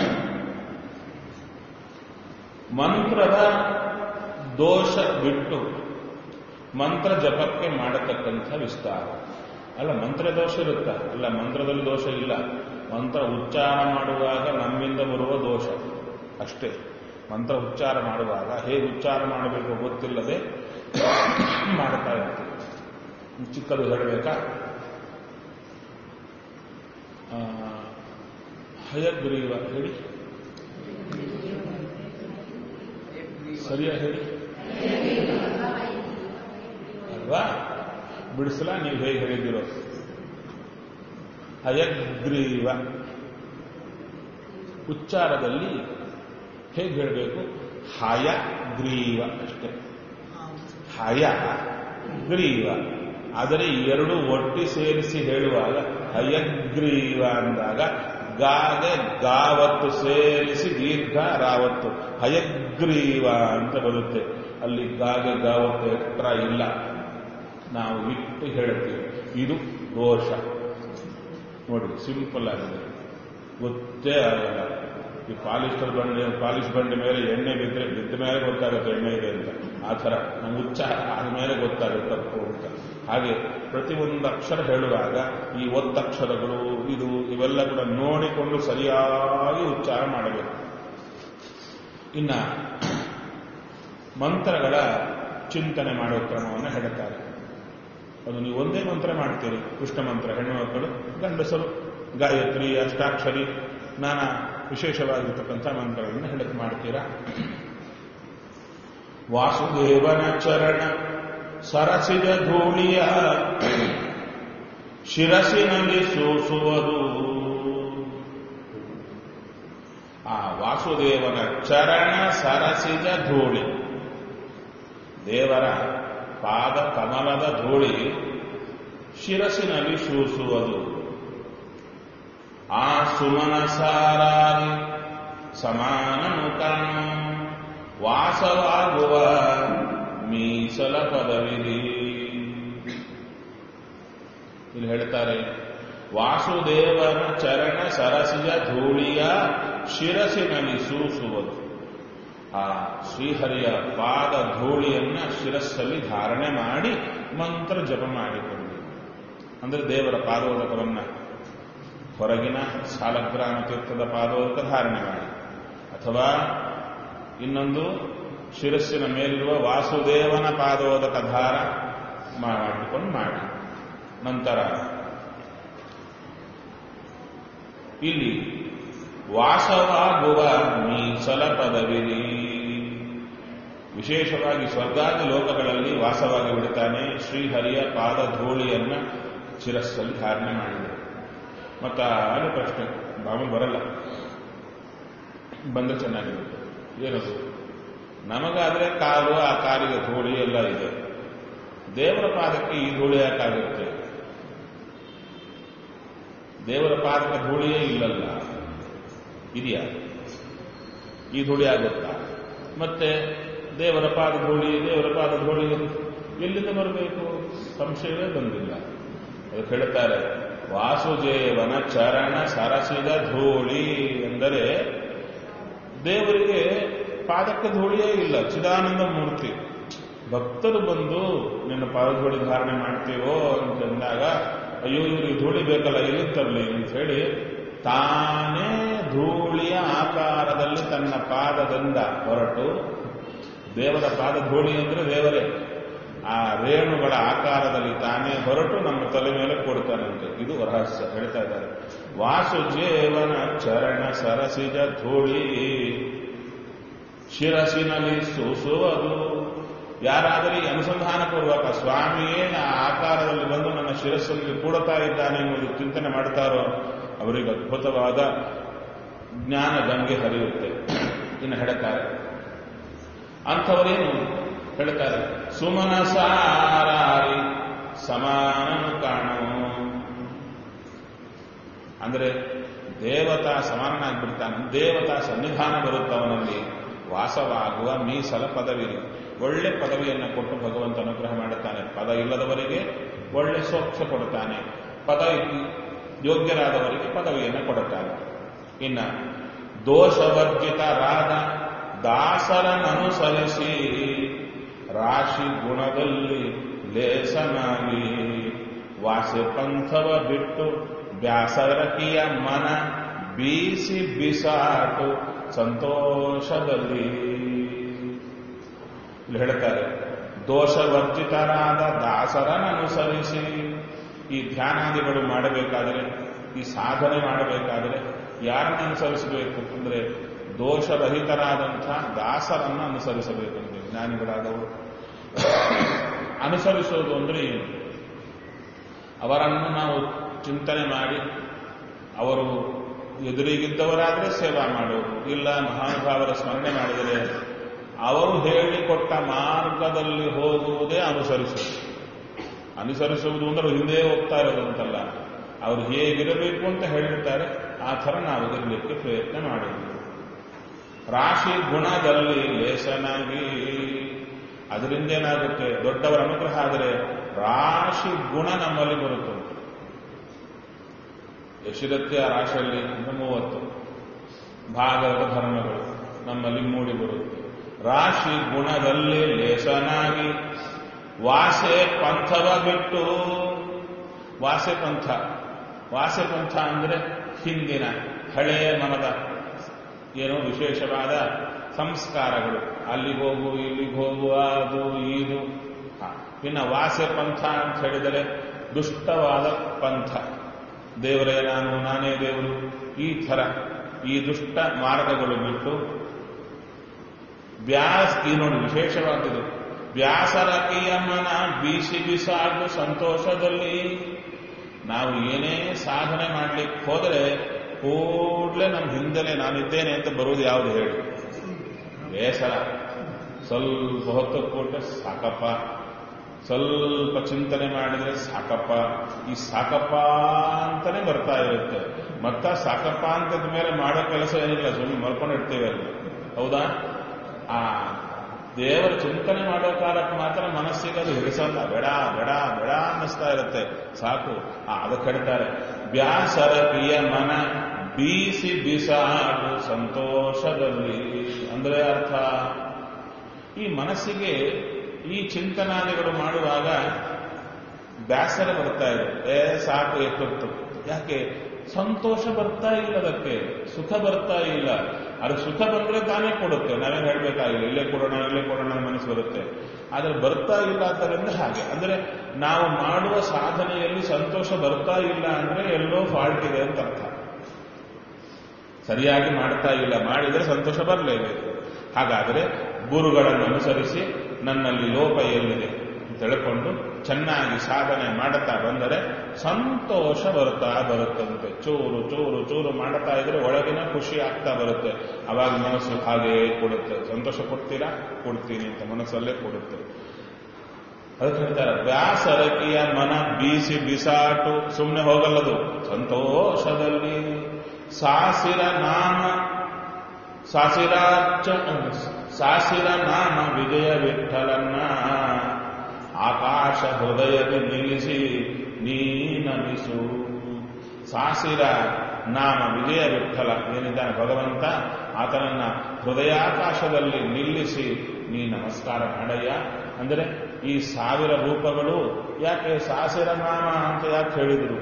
ಮಂತ್ರದ ದೋಷ ಬಿಟ್ಟು ಮಂತ್ರ ಜಪಕ್ಕೆ ಮಾಡತಕ್ಕಂಥ ವಿಸ್ತಾರ ಅಲ್ಲ ಮಂತ್ರ ದೋಷ ಇರುತ್ತಾ ಅಲ್ಲ ಮಂತ್ರದಲ್ಲಿ ದೋಷ ಇಲ್ಲ ಮಂತ್ರ ಉಚ್ಚಾರ ಮಾಡುವಾಗ ನಮ್ಮಿಂದ ಬರುವ ದೋಷ ಅಷ್ಟೇ ಮಂತ್ರ ಉಚ್ಚಾರ ಮಾಡುವಾಗ ಹೇಗೆ ಉಚ್ಚಾರ ಮಾಡಬೇಕು ಗೊತ್ತಿಲ್ಲದೆ ಮಾಡ್ತಾ ಇರ್ತೀವಿ ಚಿಕ್ಕದು ಹೇಳಬೇಕಾ ಆ, ಹಯಗ್ರೀವ ಹೇಳಿ ಸರಿಯಾಗಿ ಹೇಳಿ ಅಲ್ವಾ ಬಿಡಿಸಲ ನೀವು ಹೇಗೆ ಹೇಳಿದಿರೋ ಹಯಗ್ರೀವ ಉಚ್ಚಾರದಲ್ಲಿ ಹೇಗೆ ಹೇಳಬೇಕು ಹಯ ಗ್ರೀವ ಅಷ್ಟೇ ಹಯ ಗ್ರೀವ ಆದರೆ ಎರಡು ಒಟ್ಟಿ ಸೇರಿಸಿ ಹೇಳುವಾಗ ಹಯಗ್ರೀವ ಅಂದಾಗ ಗಾಗೆ ಗಾವತ್ತು ಸೇರಿಸಿ ದೀರ್ಘ ರಾವತ್ತು ಹಯಗ್ರೀವ ಅಂತ ಬರುತ್ತೆ ಅಲ್ಲಿ ಗಾಗೆ ಗಾವತ್ತು ಎಕ್ಸ್ಟ್ರಾ ಇಲ್ಲ ನಾವು ಇಟ್ಟು ಹೇಳ್ತೀವಿ ಇದು ದೋಷ ನೋಡಿ ಸಿಂಪಲ್ ಆಗಿದೆ ಗೊತ್ತೇ ಆಗಲ್ಲ ಈ ಪಾಲಿಸ್ಟರ್ ಬಂಡೆ ಪಾಲಿಶ್ ಬಂಡೆ ಮೇಲೆ ಎಣ್ಣೆ ಬಿದ್ದರೆ ಬಿದ್ದ ಮೇಲೆ ಗೊತ್ತಾಗುತ್ತೆ ಎಣ್ಣೆ ಇದೆ ಅಂತ ಆ ಥರ ನಮ್ಗೆ ಉಚ್ಚಾರ ಆದಮೇಲೆ ಗೊತ್ತಾಗುತ್ತೆ ತಪ್ಪು ಅಂತ ಹಾಗೆ ಪ್ರತಿಯೊಂದು ಅಕ್ಷರ ಹೇಳುವಾಗ ಈ ಒತ್ತಕ್ಷರಗಳು ಇದು ಇವೆಲ್ಲ ಕೂಡ ನೋಡಿಕೊಂಡು ಸರಿಯಾಗಿ ಉಚ್ಚಾರ ಮಾಡಬೇಕು ಇನ್ನ ಮಂತ್ರಗಳ ಚಿಂತನೆ ಮಾಡುವ ಕ್ರಮವನ್ನು ಹೇಳುತ್ತಾರೆ ಅದು ನೀವು ಒಂದೇ ಮಂತ್ರ ಮಾಡ್ತೀರಿ ಕೃಷ್ಣ ಮಂತ್ರ ಹೆಣ್ಣು ಮಕ್ಕಳು ಗಂಡಸರು ಗಾಯತ್ರಿ ಅಷ್ಟಾಕ್ಷರಿ ನಾನಾ ವಿಶೇಷವಾಗಿರ್ತಕ್ಕಂಥ ಮಂತ್ರಗಳನ್ನು ಹೇಳಕ್ ಮಾಡ್ತೀರಾ ವಾಸುದೇವನ ಚರಣ ಸರಸಿದ ಧೂಳಿಯ ಶಿರಸಿನಲ್ಲಿ ಸೂಸುವುದು ಆ ವಾಸುದೇವನ ಚರಣ ಸರಸಿದ ಧೂಳಿ ದೇವರ ಪಾದ ಕಮಲದ ಧೂಳಿ ಶಿರಸಿನಲ್ಲಿ ಸೂಸುವುದು ಆ ಸುಮನಸಾರಾಗಿ ಸಮಾನನು ಕಾಣು ವಾಸವಾಗುವ ಮೀಸಲ ಪದವಿರಿ ಇಲ್ಲಿ ಹೇಳ್ತಾರೆ ವಾಸುದೇವನ ಚರಣ ಸರಸಿಯ ಧೂಳಿಯ ಶಿರಸಿನಲ್ಲಿ ಸೂಸುವುದು ಆ ಶ್ರೀಹರಿಯ ಪಾದ ಧೂಳಿಯನ್ನ ಶಿರಸ್ಸಲ್ಲಿ ಧಾರಣೆ ಮಾಡಿ ಮಂತ್ರ ಜಪ ಮಾಡಿಕೊಂಡು ಅಂದ್ರೆ ದೇವರ ಪಾದೋದಕವನ್ನ ಹೊರಗಿನ ಸಾಲಗ್ರಾಮ ತೀರ್ಥದ ಪಾದೋದಕ ಧಾರಣೆ ಮಾಡಿ ಅಥವಾ ಇನ್ನೊಂದು ಶಿರಸ್ಸಿನ ಮೇಲಿರುವ ವಾಸುದೇವನ ಪಾದೋದಕ ಧಾರ ಮಾಡಿಕೊಂಡು ಮಾಡಿ ನಂತರ ಇಲ್ಲಿ ವಾಸವಾಗುವ ಮೀಸಲ ಪದವಿರಿ ವಿಶೇಷವಾಗಿ ಸ್ವರ್ಗಾದಿ ಲೋಕಗಳಲ್ಲಿ ವಾಸವಾಗಿ ಬಿಡುತ್ತಾನೆ ಶ್ರೀಹರಿಯ ಪಾದ ಧೂಳಿಯನ್ನ ಶಿರಸ್ಸಲ್ಲಿ ಧಾರಣೆ ಮಾಡಿದೆ ಮತ್ತ ಅದು ಪ್ರಶ್ನೆ ಮಾಮೂಲು ಬರಲ್ಲ ಬಂದ್ರೆ ಚೆನ್ನಾಗಿರುತ್ತೆ ಏನದು ನಮಗಾದ್ರೆ ಕಾಲು ಆ ಕಾಲಿಗೆ ಧೂಳಿ ಎಲ್ಲ ಇದೆ ದೇವರ ಪಾದಕ್ಕೆ ಈ ಧೂಳಿ ಯಾಕಾಗುತ್ತೆ ದೇವರ ಪಾದಕ್ಕೆ ಧೂಳಿಯೇ ಇಲ್ಲಲ್ಲ ಇದೆಯಾ ಈ ಧೂಳಿ ಆಗುತ್ತಾ ಮತ್ತೆ ದೇವರ ಪಾದ ಧೂಳಿ ದೇವರ ಪಾದ ಧೂಳಿ ಎಲ್ಲಿಂದ ಬರಬೇಕು ಸಂಶಯವೇ ಬಂದಿಲ್ಲ ಅದಕ್ಕೆ ಹೇಳ್ತಾರೆ ವಾಸುದೇವನ ಚರಣ ಸರಸಿದ ಧೂಳಿ ಎಂದರೆ ದೇವರಿಗೆ ಪಾದಕ್ಕೆ ಧೂಳಿಯೇ ಇಲ್ಲ ಚಿದಾನಂದ ಮೂರ್ತಿ ಭಕ್ತರು ಬಂದು ನಿನ್ನ ಪಾದಧೂಳಿ ಧಾರಣೆ ಮಾಡ್ತೀವೋ ಅಂತಂದಾಗ ಅಯ್ಯೋ ಇವ್ರಿಗೆ ಧೂಳಿ ಬೇಕಲ್ಲ ಎಲ್ಲಿ ತರಲಿ ಅಂತ ಹೇಳಿ ತಾನೇ ಧೂಳಿಯ ಆಕಾರದಲ್ಲಿ ತನ್ನ ಪಾದದಿಂದ ಹೊರಟು ದೇವರ ಪಾದ ಧೂಳಿ ಅಂದ್ರೆ ದೇವರೇ ಆ ರೇಣುಗಳ ಆಕಾರದಲ್ಲಿ ತಾನೇ ಹೊರಟು ನಮ್ಮ ತಲೆ ಮೇಲೆ ಕೊಡ್ತಾನಂತೆ ಇದು ರಹಸ್ಯ ಹೇಳ್ತಾ ಇದ್ದಾರೆ ವಾಸುಜೇವನ ಚರಣ ಸರಸಿಜ ಧೂಳಿ ಶಿರಸಿನಲ್ಲಿ ಸೂಸುವುದು ಯಾರಾದರೂ ಈ ಅನುಸಂಧಾನ ಪೂರ್ವಕ ಸ್ವಾಮಿಯೇ ಆ ಆಕಾರದಲ್ಲಿ ಬಂದು ನನ್ನ ಶಿರಸ್ಸಲ್ಲಿ ಕೂಡುತ್ತಾ ಇದ್ದಾನೆ ಎಂಬುದು ಚಿಂತನೆ ಮಾಡ್ತಾರೋ ಅವರಿಗೆ ಅದ್ಭುತವಾದ ಜ್ಞಾನ ಗಂಗೆ ಹರಿಯುತ್ತೆ ಇನ್ನು ಹೇಳ್ತಾರೆ ಅಂಥವರೇನು ಹೇಳ್ತಾರೆ ಸುಮನ ಸಾರಾರಿ ಸಮಾನನು ಕಾಣು ಅಂದ್ರೆ ದೇವತಾ ಸಮಾನನಾಗ್ಬಿಡ್ತಾನೆ ದೇವತಾ ಸನ್ನಿಧಾನ ಬರುತ್ತವನಲ್ಲಿ ವಾಸವಾಗುವ ಮೀಸಲ ಪದವಿ ಒಳ್ಳೆ ಪದವಿಯನ್ನು ಕೊಟ್ಟು ಭಗವಂತ ಅನುಗ್ರಹ ಮಾಡುತ್ತಾನೆ ಪದ ಇಲ್ಲದವರಿಗೆ ಒಳ್ಳೆ ಸೋಕ್ಷ ಕೊಡುತ್ತಾನೆ ಪದ ಯೋಗ್ಯರಾದವರಿಗೆ ಪದವಿಯನ್ನು ಕೊಡುತ್ತಾನೆ ಇನ್ನ ದೋಷವರ್ಜಿತರಾದ ದಾಸರನನುಸರಿಸಿ ರಾಶಿ ಗುಣದಲ್ಲಿ ಲೇಸನಾಗಿ ವಾಸೆ ಪಂಥವ ಬಿಟ್ಟು ಬ್ಯಾಸರಕಿಯ ಮನ ಬೀಸಿ ಬಿಸಾಟು ಸಂತೋಷದಲ್ಲಿ ಇಲ್ಲಿ ಹೇಳ್ತಾರೆ ದೋಷವರ್ಜಿತರಾದ ದಾಸರನನುಸರಿಸಿ ಈ ಧ್ಯಾನಾದಿಗಳು ಮಾಡಬೇಕಾದರೆ ಈ ಸಾಧನೆ ಮಾಡಬೇಕಾದರೆ ಯಾರನ್ನ ಅನುಸರಿಸಬೇಕು ಅಂದ್ರೆ ದೋಷರಹಿತರಾದಂಥ ದಾಸರನ್ನ ಅನುಸರಿಸಬೇಕಂತೆ ಜ್ಞಾನಿಗಳಾದವರು ಅನುಸರಿಸೋದು ಅಂದ್ರೆ ಏನು ಅವರನ್ನು ನಾವು ಚಿಂತನೆ ಮಾಡಿ ಅವರು ಎದುರಿಗಿದ್ದವರಾದರೆ ಸೇವಾ ಮಾಡುವುದು ಇಲ್ಲ ಮಹಾನುಭಾವರ ಸ್ಮರಣೆ ಮಾಡಿದರೆ ಅವರು ಹೇಳಿಕೊಟ್ಟ ಮಾರ್ಗದಲ್ಲಿ ಹೋಗುವುದೇ ಅನುಸರಿಸುವುದು ಅನುಸರಿಸುವುದು ಅಂದ್ರೆ ಹಿಂದೆ ಹೋಗ್ತಾ ಇರೋದು ಅಂತಲ್ಲ ಅವರು ಹೇಗಿರಬೇಕು ಅಂತ ಹೇಳಿರ್ತಾರೆ ಆ ಥರ ನಾವು ಇರಲಿಕ್ಕೆ ಪ್ರಯತ್ನ ಮಾಡುವುದು ರಾಶಿ ಗುಣದಲ್ಲಿ ಲೇಸನಾಗಿ ಅದರಿಂದ ಏನಾಗುತ್ತೆ ದೊಡ್ಡವರ ಅನುಗ್ರಹ ಆದರೆ ರಾಶಿ ಗುಣ ನಮ್ಮಲ್ಲಿ ಬರುತ್ತದೆ ಎಷ್ಟಿರುತ್ತೆ ಆ ರಾಶಿಯಲ್ಲಿ ಮೂವತ್ತು ಭಾಗವತ ಧರ್ಮಗಳು ನಮ್ಮಲ್ಲಿ ಮೂಡಿ ಬರುತ್ತೆ ರಾಶಿ ಗುಣದಲ್ಲಿ ಲೇಸನಾಗಿ ವಾಸೆ ಪಂಥವ ಬಿಟ್ಟು ವಾಸೆ ಪಂಥ ವಾಸೆ ಪಂಥ ಅಂದ್ರೆ ಹಿಂದಿನ ಹಳೆಯ ಮನದ ಏನೋ ವಿಶೇಷವಾದ ಸಂಸ್ಕಾರಗಳು ಅಲ್ಲಿಗೆ ಹೋಗು ಇಲ್ಲಿಗೆ ಹೋಗು ಅದು ಇದು ಇನ್ನು ವಾಸೆ ಪಂಥ ಅಂತ ಹೇಳಿದರೆ ದುಷ್ಟವಾದ ಪಂಥ ದೇವರೇ ನಾನು ನಾನೇ ದೇವರು ಈ ಥರ ಈ ದುಷ್ಟ ಮಾರ್ಗಗಳು ಬಿಟ್ಟು ವ್ಯಾಸ್ ಈ ನೋಡಿ ವಿಶೇಷವಾಗಿದೆ ವ್ಯಾಸರಕಿಯ ಮನ ಬೀಸಿ ಬಿಸಾಡು ಸಂತೋಷದಲ್ಲಿ ನಾವು ಏನೇ ಸಾಧನೆ ಮಾಡ್ಲಿಕ್ಕೆ ಹೋದರೆ ಕೂಡಲೇ ನಮ್ಮ ಹಿಂದೆಲೆ ನಾನಿದ್ದೇನೆ ಅಂತ ಬರುವುದು ಯಾವುದು ಹೇಳಿ ಬೇಸರ ಸ್ವಲ್ಪ ಹೊತ್ತು ಕೊಟ್ಟರೆ ಸಾಕಪ್ಪ ಸ್ವಲ್ಪ ಚಿಂತನೆ ಮಾಡಿದ್ರೆ ಸಾಕಪ್ಪ ಈ ಸಾಕಪ್ಪ ಅಂತಾನೆ ಬರ್ತಾ ಇರುತ್ತೆ ಮತ್ತ ಸಾಕಪ್ಪ ಅಂತದ ಮೇಲೆ ಮಾಡೋ ಕೆಲಸ ಏನಿಲ್ಲ ಸುಮ್ಮನೆ ಮಲ್ಕೊಂಡಿರ್ತೀವಿ ಅಲ್ಲಿ ಹೌದಾ ಆ ದೇವರ ಚಿಂತನೆ ಮಾಡೋ ಕಾಲಕ್ಕೆ ಮಾತ್ರ ಮನಸ್ಸಿಗೆ ಅದು ಹಿಡಿಸಲ್ಲ ಬೇಡ ಬೇಡ ಬೇಡ ಅನ್ನಿಸ್ತಾ ಇರುತ್ತೆ ಸಾಕು ಆ ಅದಕ್ಕೆ ಹೇಳ್ತಾರೆ ಬ್ಯಾಸರಕಿಯ ಮನ ಬೀಸಿ ಬಿಸಾಡು ಸಂತೋಷದಲ್ಲಿ ಅಂದ್ರೆ ಅರ್ಥ ಈ ಮನಸ್ಸಿಗೆ ಈ ಚಿಂತನಾದಿಗಳು ಮಾಡುವಾಗ ಬ್ಯಾಸರ ಬರ್ತಾ ಇದೆ ಏ ಸಾಕು ಎಷ್ಟೊತ್ತು ಯಾಕೆ ಸಂತೋಷ ಬರ್ತಾ ಇಲ್ಲ ಅದಕ್ಕೆ ಸುಖ ಬರ್ತಾ ಇಲ್ಲ ಅದು ಸುಖ ಬಂದ್ರೆ ತಾನೇ ಕೊಡುತ್ತೆ ನಾವೇನು ಹೇಳ್ಬೇಕಾಗಿಲ್ಲ ಇಲ್ಲೇ ಕೊಡೋಣ ಇಲ್ಲೇ ಕೊಡೋಣ ಮನಸ್ಸು ಬರುತ್ತೆ ಆದ್ರೆ ಬರ್ತಾ ಇಲ್ಲ ಆದ್ದರಿಂದ ಹಾಗೆ ಅಂದ್ರೆ ನಾವು ಮಾಡುವ ಸಾಧನೆಯಲ್ಲಿ ಸಂತೋಷ ಬರ್ತಾ ಇಲ್ಲ ಅಂದ್ರೆ ಎಲ್ಲೋ ಫಾಲ್ಟ್ ಇದೆ ಅಂತ ಅರ್ಥ ಸರಿಯಾಗಿ ಮಾಡ್ತಾ ಇಲ್ಲ ಮಾಡಿದರೆ ಸಂತೋಷ ಬರಲೇಬೇಕು ಹಾಗಾದರೆ ಗುರುಗಳನ್ನು ಅನುಸರಿಸಿ ನನ್ನಲ್ಲಿ ಲೋಪ ಎಲ್ಲಿದೆ ತಿಳ್ಕೊಂಡು ಚೆನ್ನಾಗಿ ಸಾಧನೆ ಮಾಡುತ್ತಾ ಬಂದರೆ ಸಂತೋಷ ಬರುತ್ತಾ ಬರುತ್ತಂತೆ ಚೂರು ಚೂರು ಚೂರು ಮಾಡುತ್ತಾ ಇದ್ರೆ ಒಳಗಿನ ಖುಷಿ ಆಗ್ತಾ ಬರುತ್ತೆ ಅವಾಗ ಮನಸ್ಸು ಹಾಗೇ ಕೊಡುತ್ತೆ ಸಂತೋಷ ಕೊಡ್ತೀರಾ ಕೊಡ್ತೀನಿ ಅಂತ ಮನಸ್ಸಲ್ಲೇ ಕೊಡುತ್ತೆ ಅದಕ್ಕೆ ಹೇಳ್ತಾರೆ ವ್ಯಾಸರಕಿಯ ಮನ ಬೀಸಿ ಬಿಸಾಟು ಸುಮ್ಮನೆ ಹೋಗಲ್ಲದು ಸಂತೋಷದಲ್ಲಿ ಸಾಸಿರ ನಾಮ ಸಾಸಿರಾಚ ಸಾಸಿರ ನಾಮ ವಿಜಯ ವಿಠಲನ್ನ ಆಕಾಶ ಹೃದಯದ ನಿಲ್ಲಿಸಿ ನೀ ನಮಿಸು ಸಾಸಿರ ನಾಮ ವಿಜಯ ವಿಠಲ ಏನಿದ್ದಾನೆ ಭಗವಂತ ಆತನನ್ನ ಹೃದಯಾಕಾಶದಲ್ಲಿ ನಿಲ್ಲಿಸಿ ನೀ ನಮಸ್ಕಾರ ಮಾಡಯ್ಯ ಅಂದರೆ ಈ ಸಾವಿರ ರೂಪಗಳು ಯಾಕೆ ಸಾಸಿರ ನಾಮ ಅಂತ ಯಾಕೆ ಹೇಳಿದರು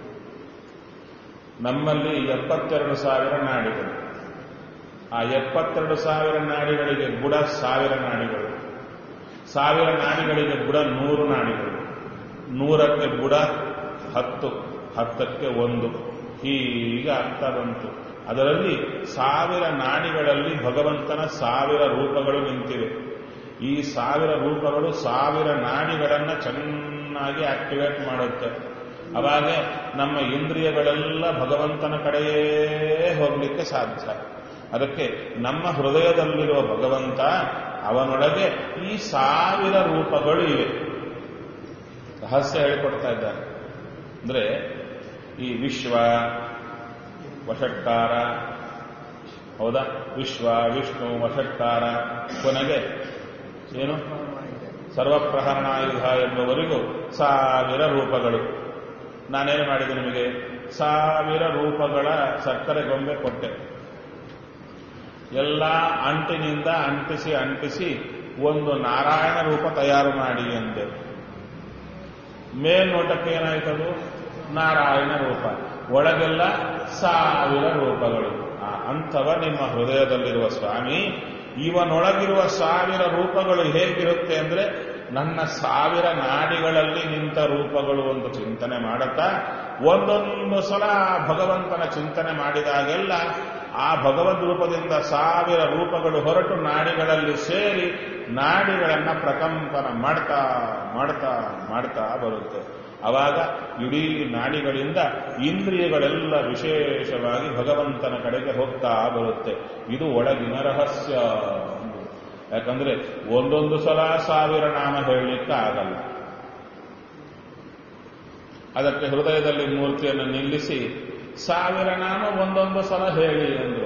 ನಮ್ಮಲ್ಲಿ ಎಪ್ಪತ್ತೆರಡು ಸಾವಿರ ನಾಡಿಗಳು ಆ ಎಪ್ಪತ್ತೆರಡು ಸಾವಿರ ನಾಡಿಗಳಿಗೆ ಗುಡ ಸಾವಿರ ನಾಡಿಗಳು ಸಾವಿರ ನಾಡಿಗಳಿಗೆ ಗುಡ ನೂರು ನಾಡಿಗಳು ನೂರಕ್ಕೆ ಗುಡ ಹತ್ತು ಹತ್ತಕ್ಕೆ ಒಂದು ಹೀಗೆ ಆಗ್ತಾ ಬಂತು ಅದರಲ್ಲಿ ಸಾವಿರ ನಾಡಿಗಳಲ್ಲಿ ಭಗವಂತನ ಸಾವಿರ ರೂಪಗಳು ನಿಂತಿವೆ ಈ ಸಾವಿರ ರೂಪಗಳು ಸಾವಿರ ನಾಡಿಗಳನ್ನು ಚೆನ್ನಾಗಿ ಆಕ್ಟಿವೇಟ್ ಮಾಡುತ್ತೆ ಅವಾಗ ನಮ್ಮ ಇಂದ್ರಿಯಗಳೆಲ್ಲ ಭಗವಂತನ ಕಡೆಯೇ ಹೋಗಲಿಕ್ಕೆ ಸಾಧ್ಯ ಅದಕ್ಕೆ ನಮ್ಮ ಹೃದಯದಲ್ಲಿರುವ ಭಗವಂತ ಅವನೊಳಗೆ ಈ ಸಾವಿರ ರೂಪಗಳು ಇವೆ ರಹಸ್ಯ ಹೇಳಿಕೊಡ್ತಾ ಇದ್ದಾರೆ ಅಂದ್ರೆ ಈ ವಿಶ್ವ ವಷಟ್ಕಾರ ಹೌದಾ ವಿಶ್ವ ವಿಷ್ಣು ವಷಟ್ಕಾರ ಕೊನೆಗೆ ಏನು ಸರ್ವಪ್ರಹರಣಾಯುಧ ಎಂಬುವರೆಗೂ ಸಾವಿರ ರೂಪಗಳು ನಾನೇನು ಮಾಡಿದೆ ನಿಮಗೆ ಸಾವಿರ ರೂಪಗಳ ಸಕ್ಕರೆ ಗೊಂಬೆ ಕೊಟ್ಟೆ ಎಲ್ಲ ಅಂಟಿನಿಂದ ಅಂಟಿಸಿ ಅಂಟಿಸಿ ಒಂದು ನಾರಾಯಣ ರೂಪ ತಯಾರು ಮಾಡಿ ಎಂದೆ ಮೇಲ್ನೋಟಕ್ಕೆ ಏನಾಯ್ತದು ನಾರಾಯಣ ರೂಪ ಒಳಗೆಲ್ಲ ಸಾವಿರ ರೂಪಗಳು ಆ ಅಂಥವ ನಿಮ್ಮ ಹೃದಯದಲ್ಲಿರುವ ಸ್ವಾಮಿ ಇವನೊಳಗಿರುವ ಸಾವಿರ ರೂಪಗಳು ಹೇಗಿರುತ್ತೆ ಅಂದ್ರೆ ನನ್ನ ಸಾವಿರ ನಾಡಿಗಳಲ್ಲಿ ನಿಂತ ರೂಪಗಳು ಒಂದು ಚಿಂತನೆ ಮಾಡುತ್ತಾ ಒಂದೊಂದು ಸಲ ಭಗವಂತನ ಚಿಂತನೆ ಮಾಡಿದಾಗೆಲ್ಲ ಆ ಭಗವದ್ ರೂಪದಿಂದ ಸಾವಿರ ರೂಪಗಳು ಹೊರಟು ನಾಡಿಗಳಲ್ಲಿ ಸೇರಿ ನಾಡಿಗಳನ್ನ ಪ್ರಕಂಪನ ಮಾಡ್ತಾ ಮಾಡ್ತಾ ಮಾಡ್ತಾ ಬರುತ್ತೆ ಅವಾಗ ಇಡೀ ನಾಡಿಗಳಿಂದ ಇಂದ್ರಿಯಗಳೆಲ್ಲ ವಿಶೇಷವಾಗಿ ಭಗವಂತನ ಕಡೆಗೆ ಹೋಗ್ತಾ ಬರುತ್ತೆ ಇದು ಒಳಗಿನ ರಹಸ್ಯ ಯಾಕಂದ್ರೆ ಒಂದೊಂದು ಸಲ ಸಾವಿರ ನಾಮ ಹೇಳಲಿಕ್ಕೆ ಆಗಲ್ಲ ಅದಕ್ಕೆ ಹೃದಯದಲ್ಲಿ ಮೂರ್ತಿಯನ್ನು ನಿಲ್ಲಿಸಿ ಸಾವಿರ ನಾಮ ಒಂದೊಂದು ಸಲ ಹೇಳಿ ಎಂದು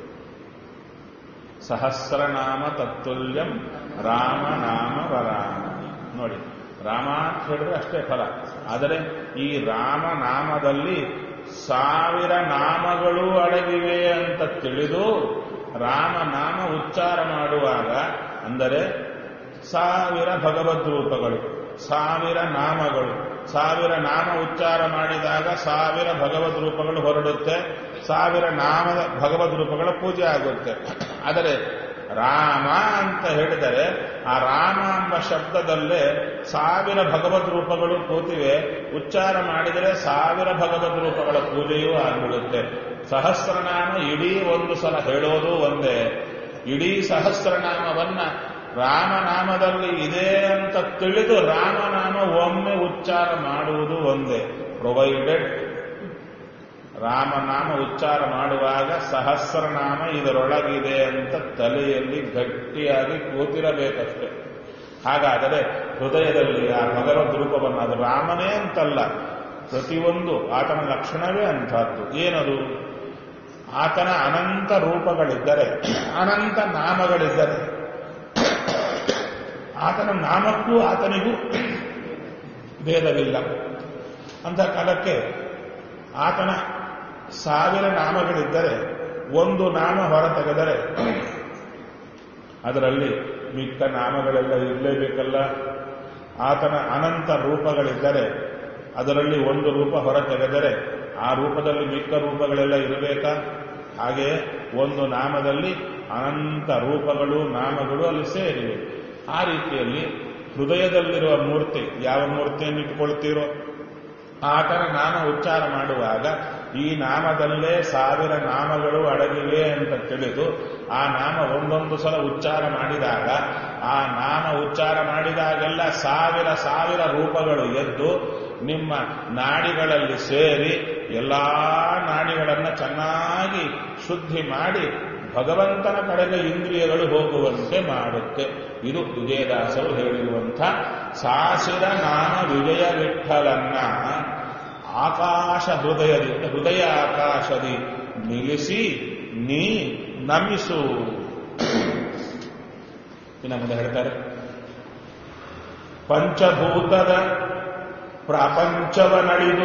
ಸಹಸ್ರನಾಮ ತತ್ತುಲ್ಯಂ ರಾಮ ನಾಮ ವರಾಮ ನೋಡಿ ರಾಮ ಅಂತ ಹೇಳಿದ್ರೆ ಅಷ್ಟೇ ಫಲ ಆದರೆ ಈ ರಾಮನಾಮದಲ್ಲಿ ಸಾವಿರ ನಾಮಗಳು ಅಡಗಿವೆ ಅಂತ ತಿಳಿದು ರಾಮನಾಮ ಉಚ್ಚಾರ ಮಾಡುವಾಗ ಅಂದರೆ ಸಾವಿರ ಭಗವದ್ ರೂಪಗಳು ಸಾವಿರ ನಾಮಗಳು ಸಾವಿರ ನಾಮ ಉಚ್ಚಾರ ಮಾಡಿದಾಗ ಸಾವಿರ ಭಗವದ್ ರೂಪಗಳು ಹೊರಡುತ್ತೆ ಸಾವಿರ ನಾಮದ ಭಗವದ್ ರೂಪಗಳ ಪೂಜೆ ಆಗುತ್ತೆ ಆದರೆ ರಾಮ ಅಂತ ಹೇಳಿದರೆ ಆ ರಾಮ ಎಂಬ ಶಬ್ದದಲ್ಲೇ ಸಾವಿರ ಭಗವದ್ ರೂಪಗಳು ಕೂತಿವೆ ಉಚ್ಚಾರ ಮಾಡಿದರೆ ಸಾವಿರ ಭಗವದ್ ರೂಪಗಳ ಪೂಜೆಯೂ ಆಗಿಬಿಡುತ್ತೆ ಸಹಸ್ರನಾಮ ಇಡೀ ಒಂದು ಸಲ ಹೇಳೋದು ಒಂದೇ ಇಡೀ ಸಹಸ್ರನಾಮವನ್ನ ರಾಮನಾಮದಲ್ಲಿ ಇದೆ ಅಂತ ತಿಳಿದು ರಾಮನಾಮ ಒಮ್ಮೆ ಉಚ್ಚಾರ ಮಾಡುವುದು ಒಂದೇ ಪ್ರೊವೈಡೆಡ್ ರಾಮನಾಮ ಉಚ್ಚಾರ ಮಾಡುವಾಗ ಸಹಸ್ರನಾಮ ಇದರೊಳಗಿದೆ ಅಂತ ತಲೆಯಲ್ಲಿ ಗಟ್ಟಿಯಾಗಿ ಕೂತಿರಬೇಕಷ್ಟೆ ಹಾಗಾದರೆ ಹೃದಯದಲ್ಲಿ ಆ ಭಗವದ್ ರೂಪವನ್ನು ಅದು ರಾಮನೇ ಅಂತಲ್ಲ ಪ್ರತಿಯೊಂದು ಆತನ ಲಕ್ಷಣವೇ ಅಂತಹದ್ದು ಏನದು ಆತನ ಅನಂತ ರೂಪಗಳಿದ್ದರೆ ಅನಂತ ನಾಮಗಳಿದ್ದರೆ ಆತನ ನಾಮಕ್ಕೂ ಆತನಿಗೂ ಭೇದವಿಲ್ಲ ಅಂತ ಕಾಲಕ್ಕೆ ಆತನ ಸಾವಿರ ನಾಮಗಳಿದ್ದರೆ ಒಂದು ನಾಮ ಹೊರ ತೆಗೆದರೆ ಅದರಲ್ಲಿ ಮಿಕ್ಕ ನಾಮಗಳೆಲ್ಲ ಇರಲೇಬೇಕಲ್ಲ ಆತನ ಅನಂತ ರೂಪಗಳಿದ್ದರೆ ಅದರಲ್ಲಿ ಒಂದು ರೂಪ ಹೊರ ತೆಗೆದರೆ ಆ ರೂಪದಲ್ಲಿ ಮಿಕ್ಕ ರೂಪಗಳೆಲ್ಲ ಇರಬೇಕಾ ಹಾಗೆ ಒಂದು ನಾಮದಲ್ಲಿ ಅನಂತ ರೂಪಗಳು ನಾಮಗಳು ಅಲ್ಲಿ ಸೇರಿವೆ ಆ ರೀತಿಯಲ್ಲಿ ಹೃದಯದಲ್ಲಿರುವ ಮೂರ್ತಿ ಯಾವ ಮೂರ್ತಿಯನ್ನು ಇಟ್ಟುಕೊಳ್ತೀರೋ ಆತನ ನಾಮ ಉಚ್ಚಾರ ಮಾಡುವಾಗ ಈ ನಾಮದಲ್ಲೇ ಸಾವಿರ ನಾಮಗಳು ಅಡಗಿವೆ ಅಂತ ತಿಳಿದು ಆ ನಾಮ ಒಂದೊಂದು ಸಲ ಉಚ್ಚಾರ ಮಾಡಿದಾಗ ಆ ನಾಮ ಉಚ್ಚಾರ ಮಾಡಿದಾಗೆಲ್ಲ ಸಾವಿರ ಸಾವಿರ ರೂಪಗಳು ಎದ್ದು ನಿಮ್ಮ ನಾಡಿಗಳಲ್ಲಿ ಸೇರಿ ಎಲ್ಲಾ ನಾಡಿಗಳನ್ನು ಚೆನ್ನಾಗಿ ಶುದ್ಧಿ ಮಾಡಿ ಭಗವಂತನ ಕಡೆಗೆ ಇಂದ್ರಿಯಗಳು ಹೋಗುವಂತೆ ಮಾಡುತ್ತೆ ಇದು ವಿಜಯದಾಸರು ಹೇಳಿರುವಂಥ ಸಾಸಿರ ನಾಮ ವಿಜಯ ವಿಠಲನ್ನ ಆಕಾಶ ಹೃದಯದಿಂದ ಹೃದಯ ಆಕಾಶದಿ ನಿಲ್ಲಿಸಿ ನೀ ನಮಿಸು ಇನ್ನು ಮುಂದೆ ಹೇಳ್ತಾರೆ ಪಂಚಭೂತದ ಪ್ರಪಂಚವ ನಡಿದು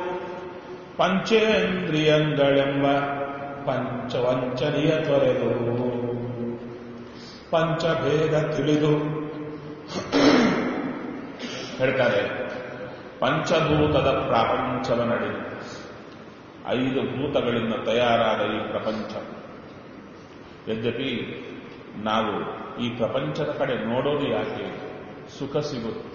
ಪಂಚೇಂದ್ರಿಯಗಳೆಂಬ ಪಂಚವಂಚನೆಯ ತೊರೆದು ಪಂಚಭೇದ ತಿಳಿದು ಹೇಳ್ತಾರೆ ಪಂಚಭೂತದ ಪ್ರಪಂಚವ ನಡೆದು ಐದು ಭೂತಗಳಿಂದ ತಯಾರಾದ ಈ ಪ್ರಪಂಚ ಯದ್ಯಪಿ ನಾವು ಈ ಪ್ರಪಂಚದ ಕಡೆ ನೋಡೋದು ಯಾಕೆ ಸುಖ ಸಿಗುತ್ತೆ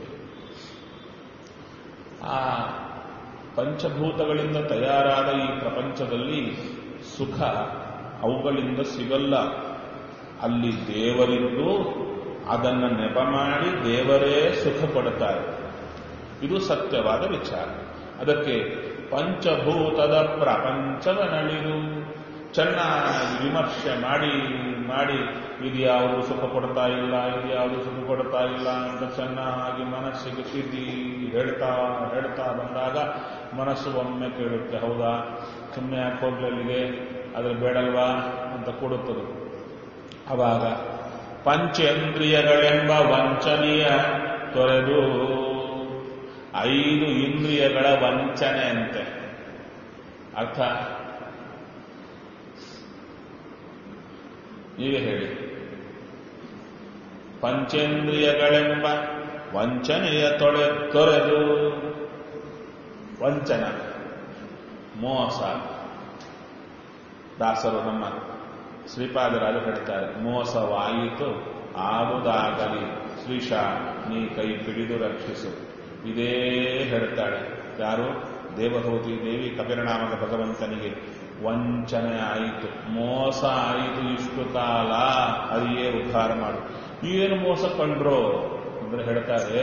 ಆ ಪಂಚಭೂತಗಳಿಂದ ತಯಾರಾದ ಈ ಪ್ರಪಂಚದಲ್ಲಿ ಸುಖ ಅವುಗಳಿಂದ ಸಿಗಲ್ಲ ಅಲ್ಲಿ ದೇವರಿದ್ದು ಅದನ್ನು ನೆಪ ಮಾಡಿ ದೇವರೇ ಸುಖ ಕೊಡುತ್ತಾರೆ ಇದು ಸತ್ಯವಾದ ವಿಚಾರ ಅದಕ್ಕೆ ಪಂಚಭೂತದ ಪ್ರಪಂಚವ ನಳಿದು ಚೆನ್ನಾಗಿ ವಿಮರ್ಶೆ ಮಾಡಿ ಮಾಡಿ ಇದು ಯಾವುದು ಸುಖ ಕೊಡ್ತಾ ಇಲ್ಲ ಇದು ಯಾವುದು ಸುಖ ಕೊಡ್ತಾ ಇಲ್ಲ ಅಂತ ಚೆನ್ನಾಗಿ ಮನಸ್ಸಿಗೆ ತಿದ್ದಿ ಹೇಳ್ತಾ ಹೇಳ್ತಾ ಬಂದಾಗ ಮನಸ್ಸು ಒಮ್ಮೆ ಕೇಳುತ್ತೆ ಹೌದಾ ಸುಮ್ಮನೆ ಯಾಕೆ ಹೋಗ್ಲಿ ಅಲ್ಲಿಗೆ ಅದ್ರ ಬೇಡಲ್ವಾ ಅಂತ ಕೊಡುತ್ತದೆ ಅವಾಗ ಪಂಚೇಂದ್ರಿಯಗಳೆಂಬ ವಂಚನೆಯ ತೊರೆದು ಐದು ಇಂದ್ರಿಯಗಳ ವಂಚನೆ ಅಂತೆ ಅರ್ಥ ನೀವೇ ಹೇಳಿ ಪಂಚೇಂದ್ರಿಯಗಳೆಂಬ ವಂಚನೆಯ ತೊಳೆ ತೊರೆದು ವಂಚನ ಮೋಸ ದಾಸರು ನಮ್ಮ ಶ್ರೀಪಾದರಾಜು ಹೇಳ್ತಾರೆ ಮೋಸವಾಯಿತು ಆಗುದಾಗಲಿ ಶ್ರೀಶ ನೀ ಕೈ ಪಿಡಿದು ರಕ್ಷಿಸು ಇದೇ ಹೇಳ್ತಾಳೆ ಯಾರು ದೇವಹೂತಿ ದೇವಿ ಕಪಿರನಾಮಕ ಭಗವಂತನಿಗೆ ವಂಚನೆ ಆಯಿತು ಮೋಸ ಆಯಿತು ಇಷ್ಟು ಕಾಲ ಅದೇ ಉದ್ಧಾರ ಮಾಡು ಏನು ಮೋಸ ಕಂಡ್ರೋ ಅಂದ್ರೆ ಹೇಳ್ತಾರೆ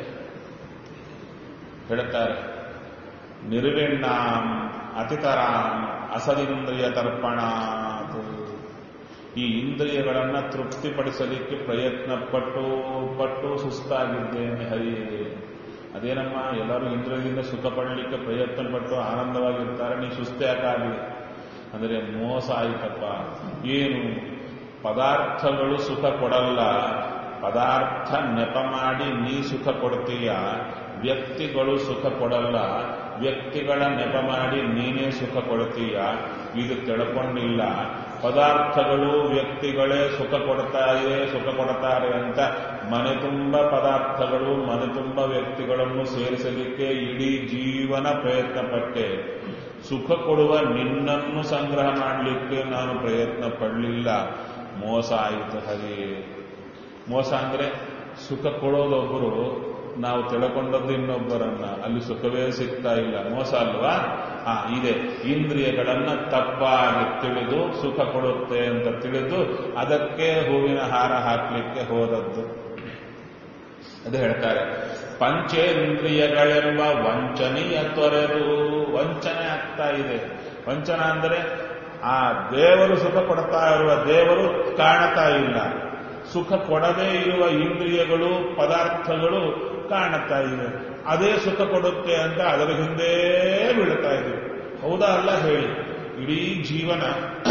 ಹೇಳ್ತಾರೆ ನಿರ್ವಿಣ್ಣಾಂ ಅತಿತರಾಂ ಅಸದಿಂದ್ರಿಯ ತರ್ಪಣಾತ್ ಈ ಇಂದ್ರಿಯಗಳನ್ನ ತೃಪ್ತಿಪಡಿಸಲಿಕ್ಕೆ ಪ್ರಯತ್ನ ಪಟ್ಟು ಪಟ್ಟು ಸುಸ್ತಾಗಿದ್ದೇನೆ ಹರಿಯೇ ಅದೇನಮ್ಮ ಎಲ್ಲರೂ ಇಂದ್ರಿಯದಿಂದ ಸುಖ ಪಡಲಿಕ್ಕೆ ಪ್ರಯತ್ನ ಪಟ್ಟು ಆನಂದವಾಗಿರ್ತಾರೆ ನೀ ಸುಸ್ತೆ ಯಾಕಾಗಲಿ ಅಂದರೆ ಮೋಸ ಆಯ್ತಪ್ಪ ಏನು ಪದಾರ್ಥಗಳು ಸುಖ ಕೊಡಲ್ಲ ಪದಾರ್ಥ ನೆಪ ಮಾಡಿ ನೀ ಸುಖ ಕೊಡ್ತೀಯ ವ್ಯಕ್ತಿಗಳು ಸುಖ ಕೊಡಲ್ಲ ವ್ಯಕ್ತಿಗಳ ನೆಪ ಮಾಡಿ ನೀನೇ ಸುಖ ಕೊಡ್ತೀಯ ಇದು ತಿಳ್ಕೊಂಡಿಲ್ಲ ಪದಾರ್ಥಗಳು ವ್ಯಕ್ತಿಗಳೇ ಸುಖ ಕೊಡ್ತಾರೆ ಸುಖ ಕೊಡ್ತಾರೆ ಅಂತ ಮನೆ ತುಂಬ ಪದಾರ್ಥಗಳು ಮನೆ ತುಂಬ ವ್ಯಕ್ತಿಗಳನ್ನು ಸೇರಿಸಲಿಕ್ಕೆ ಇಡೀ ಜೀವನ ಪ್ರಯತ್ನ ಪಟ್ಟೆ ಸುಖ ಕೊಡುವ ನಿನ್ನನ್ನು ಸಂಗ್ರಹ ಮಾಡಲಿಕ್ಕೆ ನಾನು ಪ್ರಯತ್ನ ಪಡಲಿಲ್ಲ ಮೋಸ ಆಯಿತು ಹರಿ ಮೋಸ ಅಂದ್ರೆ ಸುಖ ಕೊಡೋದೊಬ್ಬರು ನಾವು ತಿಳ್ಕೊಂಡದ್ದು ಇನ್ನೊಬ್ಬರನ್ನ ಅಲ್ಲಿ ಸುಖವೇ ಸಿಗ್ತಾ ಇಲ್ಲ ಮೋಸ ಅಲ್ವಾ ಆ ಇದೆ ಇಂದ್ರಿಯಗಳನ್ನ ತಪ್ಪಾಗಿ ತಿಳಿದು ಸುಖ ಕೊಡುತ್ತೆ ಅಂತ ತಿಳಿದು ಅದಕ್ಕೆ ಹೂವಿನ ಹಾರ ಹಾಕ್ಲಿಕ್ಕೆ ಹೋದದ್ದು ಅದು ಹೇಳ್ತಾರೆ ಪಂಚೇಂದ್ರಿಯಗಳೆಂಬ ವಂಚನೆಯ ತೊರೆದು ವಂಚನೆ ಆಗ್ತಾ ಇದೆ ವಂಚನ ಅಂದರೆ ಆ ದೇವರು ಸುಖ ಕೊಡ್ತಾ ಇರುವ ದೇವರು ಕಾಣತಾ ಇಲ್ಲ ಸುಖ ಕೊಡದೇ ಇರುವ ಇಂದ್ರಿಯಗಳು ಪದಾರ್ಥಗಳು ಕಾಣುತ್ತಾ ಇವೆ ಅದೇ ಸುಖ ಕೊಡುತ್ತೆ ಅಂತ ಅದರ ಹಿಂದೆ ಬೀಳ್ತಾ ಇದ್ದೀವಿ ಹೌದಾ ಅಲ್ಲ ಹೇಳಿ ಇಡೀ ಜೀವನ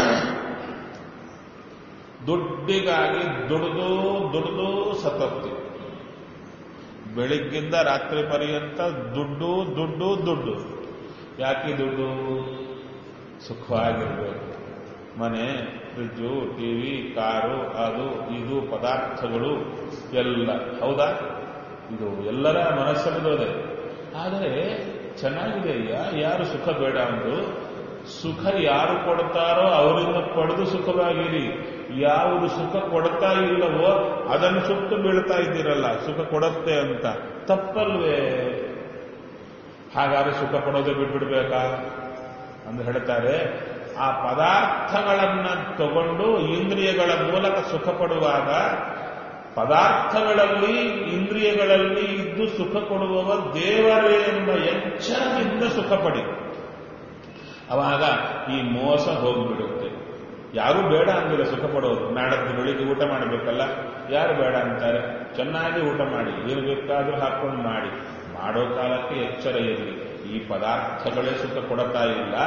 ದುಡ್ಡಿಗಾಗಿ ದುಡಿದು ದುಡಿದು ಸತ್ತೋಗ್ತಿ ಬೆಳಿಗ್ಗಿಂದ ರಾತ್ರಿ ಪರ್ಯಂತ ದುಡ್ಡು ದುಡ್ಡು ದುಡ್ಡು ಯಾಕೆ ದುಡ್ಡು ಸುಖವಾಗಿರ್ಬೇಕು ಮನೆ ಫ್ರಿಜ್ಜು ಟಿವಿ ಕಾರು ಅದು ಇದು ಪದಾರ್ಥಗಳು ಎಲ್ಲ ಹೌದಾ ಇದು ಎಲ್ಲರ ಮನಸ್ಸಲ್ಲಿರೋದೆ ಆದರೆ ಚೆನ್ನಾಗಿದೆ ಅಯ್ಯ ಯಾರು ಸುಖ ಬೇಡ ಅಂದ್ರು ಸುಖ ಯಾರು ಕೊಡ್ತಾರೋ ಅವರಿಂದ ಪಡೆದು ಸುಖವಾಗಿರಿ ಯಾವುದು ಸುಖ ಕೊಡ್ತಾ ಇಲ್ಲವೋ ಅದನ್ನು ಸುತ್ತು ಬೀಳ್ತಾ ಇದ್ದೀರಲ್ಲ ಸುಖ ಕೊಡುತ್ತೆ ಅಂತ ತಪ್ಪಲ್ವೇ ಹಾಗಾದ್ರೆ ಸುಖ ಕೊಡೋದೇ ಬಿಟ್ಬಿಡ್ಬೇಕಾ ಅಂತ ಹೇಳ್ತಾರೆ ಆ ಪದಾರ್ಥಗಳನ್ನ ತಗೊಂಡು ಇಂದ್ರಿಯಗಳ ಮೂಲಕ ಸುಖ ಪಡುವಾಗ ಪದಾರ್ಥಗಳಲ್ಲಿ ಇಂದ್ರಿಯಗಳಲ್ಲಿ ಇದ್ದು ಸುಖ ಕೊಡುವವ ದೇವರೇ ಎಂಬ ಎಚ್ಚರದಿಂದ ಸುಖ ಪಡಿ ಅವಾಗ ಈ ಮೋಸ ಹೋಗ್ಬಿಡುತ್ತೆ ಯಾರು ಬೇಡ ಅಂದಿಲ್ಲ ಸುಖ ಪಡೋದು ನಾಡದ್ದು ಬೆಳಿಗ್ಗೆ ಊಟ ಮಾಡಬೇಕಲ್ಲ ಯಾರು ಬೇಡ ಅಂತಾರೆ ಚೆನ್ನಾಗಿ ಊಟ ಮಾಡಿ ಏನು ಬೇಕಾದ್ರೂ ಹಾಕೊಂಡು ಮಾಡಿ ಮಾಡೋ ಕಾಲಕ್ಕೆ ಎಚ್ಚರ ಇರಲಿ ಈ ಪದಾರ್ಥಗಳೇ ಸುಖ ಕೊಡ್ತಾ ಇಲ್ಲ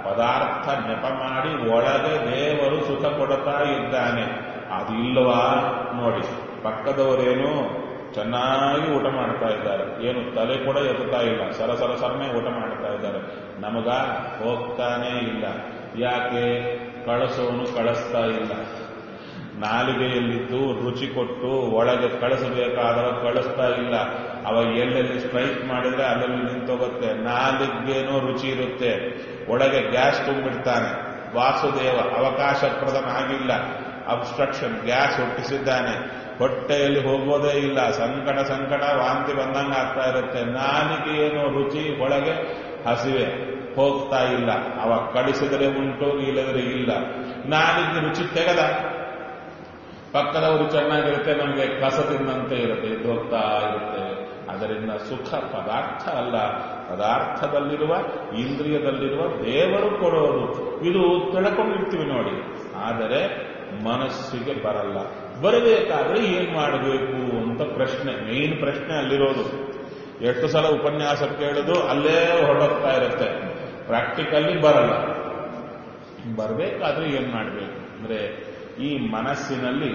ಪದಾರ್ಥ ನೆಪ ಮಾಡಿ ಒಳಗೆ ದೇವರು ಸುಖ ಕೊಡುತ್ತಾ ಇದ್ದಾನೆ ಅದು ಇಲ್ಲವಾ ನೋಡಿ ಪಕ್ಕದವರೇನು ಚೆನ್ನಾಗಿ ಊಟ ಮಾಡ್ತಾ ಇದ್ದಾರೆ ಏನು ತಲೆ ಕೂಡ ಎತ್ತುತ್ತಾ ಇಲ್ಲ ಸರ ಸರ ಸರನೆ ಊಟ ಮಾಡ್ತಾ ಇದ್ದಾರೆ ನಮಗ ಹೋಗ್ತಾನೇ ಇಲ್ಲ ಯಾಕೆ ಕಳಿಸೋನು ಕಳಿಸ್ತಾ ಇಲ್ಲ ನಾಲಿಗೆಯಲ್ಲಿದ್ದು ರುಚಿ ಕೊಟ್ಟು ಒಳಗೆ ಕಳಿಸಬೇಕಾದವ ಕಳಿಸ್ತಾ ಇಲ್ಲ ಅವ ಎಲ್ಲೆಲ್ಲಿ ಸ್ಟ್ರೈಕ್ ಮಾಡಿದ್ರೆ ಅಲ್ಲಲ್ಲಿ ನಿಂತೋಗುತ್ತೆ ನಾಲಿಗೆನೋ ರುಚಿ ಇರುತ್ತೆ ಒಳಗೆ ಗ್ಯಾಸ್ ತುಂಬಿಡ್ತಾನೆ ವಾಸುದೇವ ಅವಕಾಶ ಪ್ರದನಾಗಿಲ್ಲ ಅಬ್ಸ್ಟ್ರಕ್ಷನ್ ಗ್ಯಾಸ್ ಹುಟ್ಟಿಸಿದ್ದಾನೆ ಹೊಟ್ಟೆಯಲ್ಲಿ ಹೋಗೋದೇ ಇಲ್ಲ ಸಂಕಟ ಸಂಕಟ ವಾಂತಿ ಬಂದಂಗ ಆಗ್ತಾ ಇರುತ್ತೆ ನಾಲಿಗೆಯೇನೋ ರುಚಿ ಒಳಗೆ ಹಸಿವೆ ಹೋಗ್ತಾ ಇಲ್ಲ ಅವ ಕಳಿಸಿದರೆ ಉಂಟು ಇಲ್ಲದ್ರೆ ಇಲ್ಲ ನಾಲಿಗೆ ರುಚಿ ತೆಗೆದ ಪಕ್ಕದವರು ಚೆನ್ನಾಗಿರುತ್ತೆ ನಮಗೆ ಕಸ ತಿನ್ನಂತೆ ಇರುತ್ತೆ ಇದು ಹೋಗ್ತಾ ಇರುತ್ತೆ ಅದರಿಂದ ಸುಖ ಪದಾರ್ಥ ಅಲ್ಲ ಪದಾರ್ಥದಲ್ಲಿರುವ ಇಂದ್ರಿಯದಲ್ಲಿರುವ ದೇವರು ಕೊಡೋದು ಇದು ತಿಳ್ಕೊಂಡಿರ್ತೀವಿ ನೋಡಿ ಆದರೆ ಮನಸ್ಸಿಗೆ ಬರಲ್ಲ ಬರಬೇಕಾದ್ರೆ ಏನ್ ಮಾಡಬೇಕು ಅಂತ ಪ್ರಶ್ನೆ ಮೇನ್ ಪ್ರಶ್ನೆ ಅಲ್ಲಿರೋದು ಎಷ್ಟು ಸಲ ಉಪನ್ಯಾಸ ಕೇಳೋದು ಅಲ್ಲೇ ಹೊರಡೋಗ್ತಾ ಇರುತ್ತೆ ಪ್ರಾಕ್ಟಿಕಲ್ಲಿ ಬರಲ್ಲ ಬರಬೇಕಾದ್ರೆ ಏನ್ ಮಾಡಬೇಕು ಅಂದ್ರೆ ಈ ಮನಸ್ಸಿನಲ್ಲಿ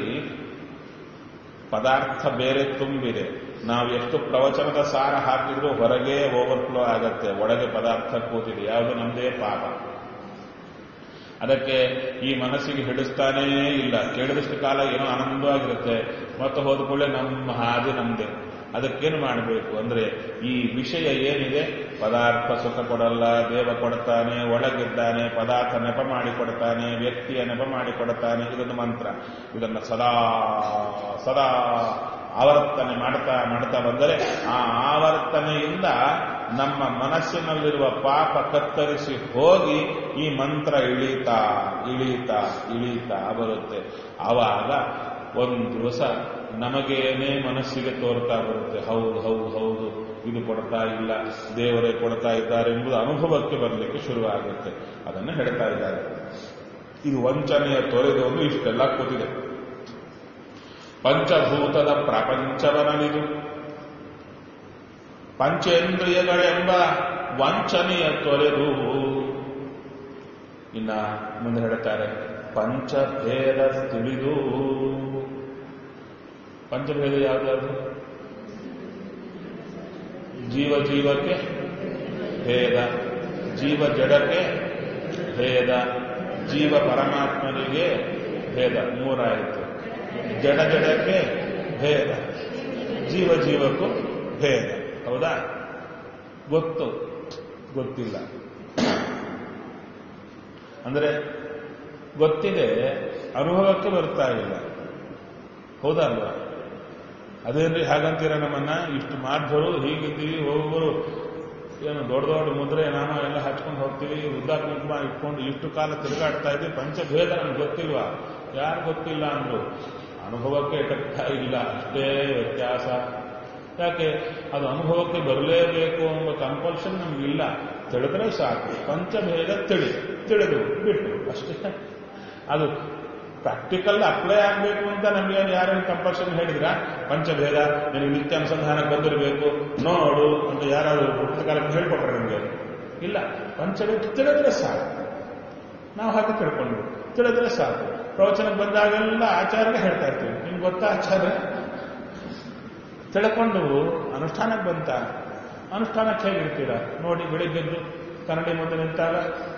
ಪದಾರ್ಥ ಬೇರೆ ತುಂಬಿದೆ ನಾವು ಎಷ್ಟು ಪ್ರವಚನದ ಸಾರ ಹಾಕಿದ್ರೂ ಹೊರಗೆ ಓವರ್ಫ್ಲೋ ಆಗತ್ತೆ ಒಳಗೆ ಪದಾರ್ಥ ಕೂತಿದೆ ಯಾವುದು ನಮ್ದೇ ಪಾಪ ಅದಕ್ಕೆ ಈ ಮನಸ್ಸಿಗೆ ಹಿಡಿಸ್ತಾನೇ ಇಲ್ಲ ಕೇಳಿದಷ್ಟು ಕಾಲ ಏನೋ ಆನಂದವಾಗಿರುತ್ತೆ ಮತ್ತೆ ಹೋದ ಕೂಡಲೇ ನಮ್ಮ ಹಾಗೆ ನಮ್ದೆ ಅದಕ್ಕೇನು ಮಾಡಬೇಕು ಅಂದ್ರೆ ಈ ವಿಷಯ ಏನಿದೆ ಪದಾರ್ಥ ಸುಖ ಕೊಡಲ್ಲ ದೇವ ಕೊಡ್ತಾನೆ ಒಳಗಿದ್ದಾನೆ ಪದಾರ್ಥ ನೆಪ ಮಾಡಿ ಕೊಡ್ತಾನೆ ವ್ಯಕ್ತಿಯ ನೆಪ ಮಾಡಿ ಕೊಡ್ತಾನೆ ಇದೊಂದು ಮಂತ್ರ ಇದನ್ನ ಸದಾ ಸದಾ ಆವರ್ತನೆ ಮಾಡ್ತಾ ಮಾಡ್ತಾ ಬಂದರೆ ಆ ಆವರ್ತನೆಯಿಂದ ನಮ್ಮ ಮನಸ್ಸಿನಲ್ಲಿರುವ ಪಾಪ ಕತ್ತರಿಸಿ ಹೋಗಿ ಈ ಮಂತ್ರ ಇಳೀತಾ ಇಳೀತಾ ಇಳೀತಾ ಬರುತ್ತೆ ಆವಾಗ ಒಂದು ದಿವಸ ನಮಗೇನೇ ಮನಸ್ಸಿಗೆ ತೋರ್ತಾ ಬರುತ್ತೆ ಹೌದು ಹೌದು ಹೌದು ಇದು ಕೊಡ್ತಾ ಇಲ್ಲ ದೇವರೇ ಕೊಡ್ತಾ ಇದ್ದಾರೆ ಎಂಬುದು ಅನುಭವಕ್ಕೆ ಬರಲಿಕ್ಕೆ ಶುರುವಾಗುತ್ತೆ ಅದನ್ನು ಹೇಳ್ತಾ ಇದ್ದಾರೆ ಇದು ವಂಚನೆಯ ತೊರೆದವನು ಇಷ್ಟೆಲ್ಲ ಕೂತಿದೆ ಪಂಚಭೂತದ ಪ್ರಪಂಚವನಲಿದು ಪಂಚೇಂದ್ರಿಯಗಳೆಂಬ ವಂಚನೆಯ ತೊರೆದು ಇನ್ನ ಮುಂದೆ ಹೇಳ್ತಾರೆ ಪಂಚಭೇದ ತಿಳಿದು ಪಂಚಭೇದ ಯಾವ್ದಾದ್ರು ಜೀವ ಜೀವಕ್ಕೆ ಭೇದ ಜೀವ ಜಡಕ್ಕೆ ಭೇದ ಜೀವ ಪರಮಾತ್ಮನಿಗೆ ಭೇದ ಮೂರಾಯಿತು ಜಡ ಜಡಕ್ಕೆ ಭೇದ ಜೀವ ಜೀವಕ್ಕೂ ಭೇದ ಹೌದಾ ಗೊತ್ತು ಗೊತ್ತಿಲ್ಲ ಅಂದ್ರೆ ಗೊತ್ತಿದೆ ಅನುಭವಕ್ಕೆ ಬರ್ತಾ ಇಲ್ಲ ಹೌದಾ ಅಲ್ವಾ ಅದೇನ್ರಿ ಹಾಗಂತೀರ ನಮ್ಮನ್ನ ಇಷ್ಟು ಮಾಧ್ಯರು ಹೀಗಿದ್ದೀವಿ ಹೋಗುವರು ಏನು ದೊಡ್ಡ ದೊಡ್ಡ ಮುದ್ರೆ ನಾಮ ಎಲ್ಲ ಹಚ್ಕೊಂಡು ಹೋಗ್ತೀವಿ ಉದ್ದ ಕುಂಕುಮ ಇಟ್ಕೊಂಡು ಇಷ್ಟು ಕಾಲ ತಿರುಗಾಡ್ತಾ ಇದ್ದೀವಿ ಪಂಚಭೇದ ನಮ್ಗೆ ಗೊತ್ತಿಲ್ವಾ ಯಾರು ಗೊತ್ತಿಲ್ಲ ಅಂದ್ರು ಅನುಭವಕ್ಕೆ ಎಟಕ್ತಾ ಇಲ್ಲ ಅಷ್ಟೇ ವ್ಯತ್ಯಾಸ ಯಾಕೆ ಅದು ಅನುಭವಕ್ಕೆ ಬರಲೇಬೇಕು ಎಂಬ ಕಂಪಲ್ಷನ್ ನಮ್ಗಿಲ್ಲ ತಿಳಿದ್ರೆ ಸಾಕು ಪಂಚಭೇದ ತಿಳಿ ತಿಳಿದು ಬಿಟ್ಟು ಅಷ್ಟೇ ಅದು ಪ್ರಾಕ್ಟಿಕಲ್ ಅಪ್ಲೈ ಆಗಬೇಕು ಅಂತ ನಮಗೆ ಯಾರೇನು ಕಂಪಲ್ಷನ್ ಹೇಳಿದ್ರ ಪಂಚಭೇದ ನಿನಗೆ ನಿತ್ಯ ಅನುಸಂಧಾನಕ್ಕೆ ಬಂದಿರಬೇಕು ನೋಡು ಅಂತ ಯಾರಾದರೂ ಹುಟ್ಟಿದ ಕಾಲಕ್ಕೆ ಹೇಳ್ಕೊಟ್ರೆ ನಿಮಗೆ ಇಲ್ಲ ಪಂಚಭೇದ ತಿಳಿದ್ರೆ ಸಾಕು ನಾವು ಹಾಗೆ ತಿಳ್ಕೊಂಡು ತಿಳಿದ್ರೆ ಸಾಕು ಪ್ರವಚನಕ್ಕೆ ಬಂದಾಗೆಲ್ಲ ಆಚಾರ್ಯ ಹೇಳ್ತಾ ಇರ್ತೀವಿ ನಿಮ್ಗೆ ಗೊತ್ತಾ ಆಚಾರ್ಯ ತಿಳ್ಕೊಂಡು ಅನುಷ್ಠಾನಕ್ಕೆ ಬಂತ ಅನುಷ್ಠಾನಕ್ಕೆ ಹೇಗಿರ್ತೀರಾ ನೋಡಿ ಬೆಳಿಗ್ಗೆದ್ದು ಕನ್ನಡಿ ಮುಂದೆ ನಿಂತಾಗ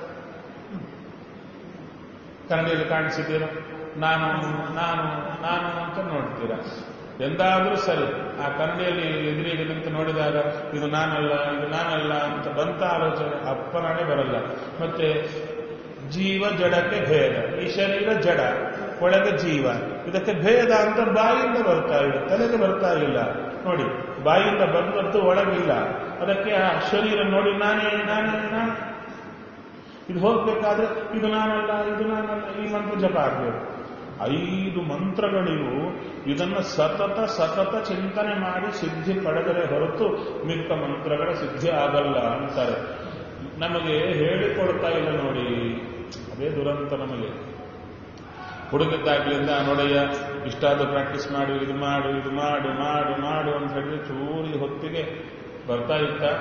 ಕನ್ನಡಿಯಲ್ಲಿ ಕಾಣಿಸಿದ್ದೀರ ನಾನು ನಾನು ನಾನು ಅಂತ ನೋಡ್ತೀರಾ ಎಂದಾದ್ರೂ ಸರಿ ಆ ಕನ್ನಡಿಯಲ್ಲಿ ಎದುರಿಗೆ ನಿಂತು ನೋಡಿದಾಗ ಇದು ನಾನಲ್ಲ ಇದು ನಾನಲ್ಲ ಅಂತ ಬಂತ ಆಲೋಚನೆ ಅಪ್ಪನಾನೇ ಬರಲ್ಲ ಮತ್ತೆ ಜೀವ ಜಡಕ್ಕೆ ಭೇದ ಈ ಶರೀರ ಜಡ ಒಳಗೆ ಜೀವ ಇದಕ್ಕೆ ಭೇದ ಅಂತ ಬಾಯಿಂದ ಬರ್ತಾ ಇದೆ ತಲೆಗೆ ಬರ್ತಾ ಇಲ್ಲ ನೋಡಿ ಬಾಯಿಂದ ಬಂದದ್ದು ಒಳಗಿಲ್ಲ ಅದಕ್ಕೆ ಆ ಶರೀರ ನೋಡಿ ನಾನೇ ನಾನೇ ನಾನು ಇದು ಹೋಗ್ಬೇಕಾದ್ರೆ ಇದು ನಾನಲ್ಲ ಇದು ನಾನಲ್ಲ ಈ ಮಂತ್ರ ಜಪ ಆಗಬೇಕು ಐದು ಮಂತ್ರಗಳಿಗೂ ಇದನ್ನು ಸತತ ಸತತ ಚಿಂತನೆ ಮಾಡಿ ಸಿದ್ಧಿ ಪಡೆದರೆ ಹೊರತು ಮಿಕ್ಕ ಮಂತ್ರಗಳ ಸಿದ್ಧಿ ಆಗಲ್ಲ ಅಂತಾರೆ ನಮಗೆ ಹೇಳಿಕೊಡ್ತಾ ಇಲ್ಲ ನೋಡಿ ಅದೇ ದುರಂತ ನಮಗೆ ಹುಡುಗಿದ್ದಾಗ್ಲಿಂದ ನೋಡಯ್ಯ ಇಷ್ಟಾದ ಪ್ರಾಕ್ಟೀಸ್ ಮಾಡು ಇದು ಮಾಡು ಇದು ಮಾಡು ಮಾಡು ಮಾಡು ಅಂತ ಹೇಳಿ ಚೂರಿ ಹೊತ್ತಿಗೆ ಬರ್ತಾ ಇತ್ತ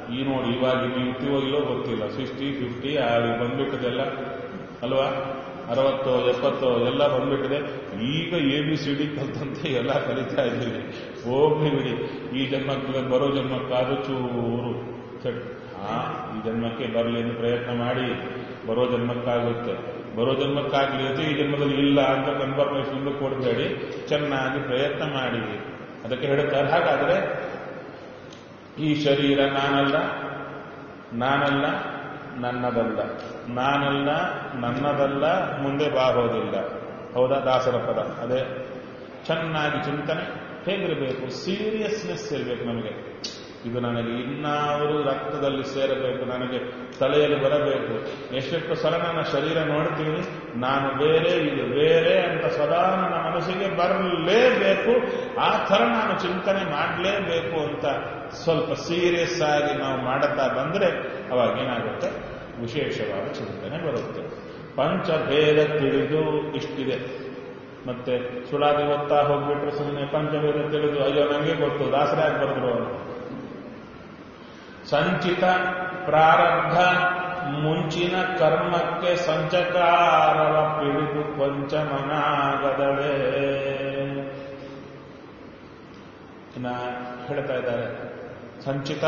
ಈ ನೋಡಿ ಇವಾಗ ಇನ್ನು ಇರ್ತೀವೋ ಇಲ್ಲೋ ಗೊತ್ತಿಲ್ಲ ಸಿಕ್ಸ್ಟಿ ಫಿಫ್ಟಿ ಆಗಿ ಬಂದ್ಬಿಟ್ಟದೆಲ್ಲ ಅಲ್ವಾ ಅರವತ್ತು ಎಪ್ಪತ್ತು ಎಲ್ಲ ಬಂದ್ಬಿಟ್ಟಿದೆ ಈಗ ಎ ಬಿ ಸಿ ಡಿ ಕಲ್ತಂತೆ ಎಲ್ಲ ಕಲಿತಾ ಇದ್ದೀವಿ ಹೋಗ್ಲಿ ಬಿಡಿ ಈ ಜನ್ಮಕ್ಕೆ ಬರೋ ಜನ್ಮಕ್ಕಾದ್ರೂ ಚೂರು ಸೆಟ್ ಹಾ ಈ ಜನ್ಮಕ್ಕೆ ಬರಲಿ ಎಂದು ಪ್ರಯತ್ನ ಮಾಡಿ ಬರೋ ಜನ್ಮಕ್ಕಾಗುತ್ತೆ ಬರೋ ಜನ್ಮಕ್ಕಾಗಲಿ ಅಂತ ಈ ಜನ್ಮದಲ್ಲಿ ಇಲ್ಲ ಅಂತ ಕನ್ಫರ್ಮೇಶನ್ ಕೊಡಬೇಡಿ ಚೆನ್ನಾಗಿ ಪ್ರಯತ್ನ ಮಾಡಿ ಅದಕ್ಕೆ ಹೇಳುತ್ತಾರೆ ಹಾಗಾದ್ರೆ ಈ ಶರೀರ ನಾನಲ್ಲ ನಾನಲ್ಲ ನನ್ನದಲ್ಲ ನಾನಲ್ಲ ನನ್ನದಲ್ಲ ಮುಂದೆ ಬಾರೋದಿಲ್ಲ ಹೌದಾ ದಾಸರ ಪದ ಅದೇ ಚೆನ್ನಾಗಿ ಚಿಂತನೆ ಹೇಗಿರಬೇಕು ಸೀರಿಯಸ್ನೆಸ್ ಇರಬೇಕು ನಮಗೆ ಇದು ನನಗೆ ಇನ್ನಾದರೂ ರಕ್ತದಲ್ಲಿ ಸೇರಬೇಕು ನನಗೆ ತಲೆಯಲ್ಲಿ ಬರಬೇಕು ಎಷ್ಟೆಷ್ಟು ಸಲ ನನ್ನ ಶರೀರ ನೋಡ್ತೀನಿ ನಾನು ಬೇರೆ ಇದು ಬೇರೆ ಅಂತ ಸದಾ ನನ್ನ ಮನಸ್ಸಿಗೆ ಬರಲೇಬೇಕು ಆ ಥರ ನಾನು ಚಿಂತನೆ ಮಾಡಲೇಬೇಕು ಅಂತ ಸ್ವಲ್ಪ ಸೀರಿಯಸ್ ಆಗಿ ನಾವು ಮಾಡುತ್ತಾ ಬಂದರೆ ಅವಾಗ ಏನಾಗುತ್ತೆ ವಿಶೇಷವಾದ ಚಿಂತನೆ ಬರುತ್ತೆ ಪಂಚಭೇದ ತಿಳಿದು ಇಷ್ಟಿದೆ ಮತ್ತೆ ಸುಳಾದಿ ಓದ್ತಾ ಹೋಗ್ಬಿಟ್ರೆ ಸುಮ್ಮನೆ ಪಂಚಭೇದ ತಿಳಿದು ಅಯ್ಯೋ ನನಗೆ ಗೊತ್ತು ದಾಸರಾಗಿ ಬರೆದ್ರು ಅವರು ಸಂಚಿತ ಪ್ರಾರಬ್ಧ ಮುಂಚಿನ ಕರ್ಮಕ್ಕೆ ಸಂಚಕಾರವ ಪಿಡಿದು ಪಂಚಮನಾಗದವೇ ಇನ್ನ ಹೇಳ್ತಾ ಇದ್ದಾರೆ ಸಂಚಿತ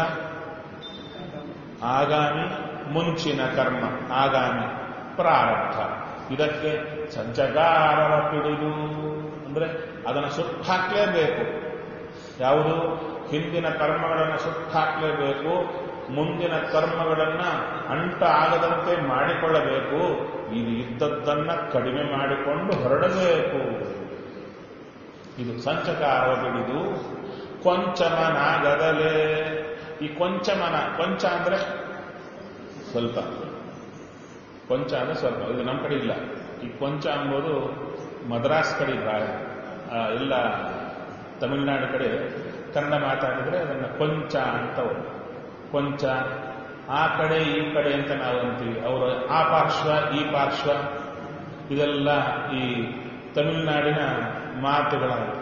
ಆಗಾಮಿ ಮುಂಚಿನ ಕರ್ಮ ಆಗಾಮಿ ಪ್ರಾರಬ್ಧ ಇದಕ್ಕೆ ಸಂಚಕಾರವ ಪಿಡಿದು ಅಂದ್ರೆ ಅದನ್ನು ಸುಟ್ಟು ಹಾಕಲೇಬೇಕು ಯಾವುದು ಹಿಂದಿನ ಕರ್ಮಗಳನ್ನು ಸುಟ್ಟು ಹಾಕಲೇಬೇಕು ಮುಂದಿನ ಕರ್ಮಗಳನ್ನ ಅಂಟ ಆಗದಂತೆ ಮಾಡಿಕೊಳ್ಳಬೇಕು ಇದು ಇದ್ದದ್ದನ್ನ ಕಡಿಮೆ ಮಾಡಿಕೊಂಡು ಹೊರಡಬೇಕು ಇದು ಸಂಚಕಾರ ಬಿಡಿದು ಕೊಂಚಮನಾಗದಲೇ ಈ ಕೊಂಚಮನ ಕೊಂಚ ಅಂದ್ರೆ ಸ್ವಲ್ಪ ಕೊಂಚ ಅಂದ್ರೆ ಸ್ವಲ್ಪ ಇದು ನಮ್ಮ ಕಡೆ ಇಲ್ಲ ಈ ಕೊಂಚ ಅಂಬೋದು ಮದ್ರಾಸ್ ಕಡೆ ಭಾಳ ಆ, ಎಲ್ಲ ತಮಿಳುನಾಡು ಕಡೆ ಕನ್ನಡ ಮಾತಾಡಿದ್ರೆ ಅದನ್ನು ಕೊಂಚ ಅಂತ ಒಂದು. ಕೊಂಚ ಆ ಕಡೆ ಈ ಕಡೆ ಅಂತ ನಾವು ಅಂತೀವಿ ಅವರು ಆ ಪಾರ್ಶ್ವ ಈ ಪಾರ್ಶ್ವ ಇದೆಲ್ಲ ಈ ತಮಿಳುನಾಡಿನ ಮಾತುಗಳಾಗಿವೆ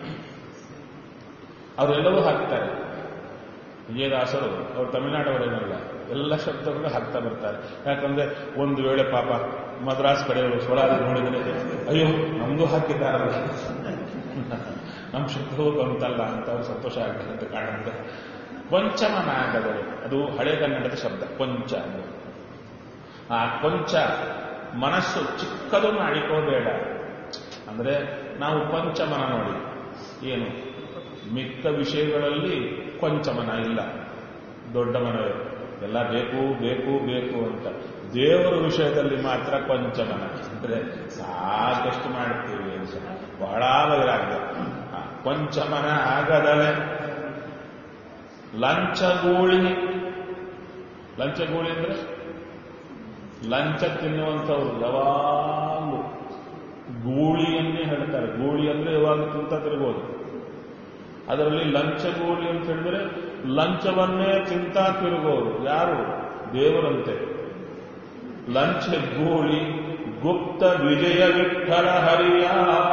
ಅವರೆಲ್ಲವೂ ಹಾಕ್ತಾರೆ ವಿಜಯದಾಸರು ಅವರು ತಮಿಳುನಾಡವರೇನಲ್ಲ ಎಲ್ಲ ಶಬ್ದಗಳು ಹಾಕ್ತಾ ಬರ್ತಾರೆ ಯಾಕಂದ್ರೆ ಒಂದು ವೇಳೆ ಪಾಪ ಮದ್ರಾಸ್ ಕಡೆಯವರು ಸೊಳಾದಿ ನೋಡಿದರೆ ಅಯ್ಯೋ ನಮ್ದು ಹಾಕಿದ್ದಾರಲ್ಲ ನಮ್ಮ ಶಬ್ದವೂ ಬಂತಲ್ಲ ಅಂತ ಅವ್ರು ಸಂತೋಷ ಆಗ್ತದೆ ಅಂತ ಕಾಣುತ್ತೆ ಕೊಂಚಮನಾಗದರು ಅದು ಹಳೆ ಕನ್ನಡದ ಶಬ್ದ ಕೊಂಚ ಅಂದ್ರೆ ಆ ಕೊಂಚ ಮನಸ್ಸು ಚಿಕ್ಕದು ಮಾಡಿಕೋಬೇಡ ಅಂದ್ರೆ ನಾವು ಕೊಂಚಮನ ನೋಡಿ ಏನು ಮಿಕ್ಕ ವಿಷಯಗಳಲ್ಲಿ ಕೊಂಚಮನ ಇಲ್ಲ ದೊಡ್ಡ ಮನವೇ ಎಲ್ಲ ಬೇಕು ಬೇಕು ಬೇಕು ಅಂತ ದೇವರ ವಿಷಯದಲ್ಲಿ ಮಾತ್ರ ಕೊಂಚಮನ ಅಂದ್ರೆ ಸಾಕಷ್ಟು ಮಾಡ್ತೀವಿ ಅಂತ ಬಹಳ ವೈರಾಗ್ಯ ಆ, ಕೊಂಚಮನ ಆಗದಲೆ ಲಂಚಗೂಳಿ ಲಂಚಗೂಳಿ ಅಂದ್ರೆ ಲಂಚ ತಿನ್ನುವಂಥವ್ರು ಯಾವಾಗಲೂ ಗೂಳಿಯನ್ನೇ ಹೇಳ್ತಾರೆ ಗೂಳಿ ಅಂದ್ರೆ ಯಾವಾಗ ತಿಂತ ತಿರ್ಬೋದು ಅದರಲ್ಲಿ ಲಂಚಗೂಳಿ ಅಂತ ಹೇಳಿದ್ರೆ ಲಂಚವನ್ನೇ ತಿಂತ ತಿರುಗೋರು ಯಾರು ದೇವರಂತೆ ಲಂಚ ಗೂಳಿ ಗುಪ್ತ ವಿಜಯ ವಿಠಲ ಹರಿಯ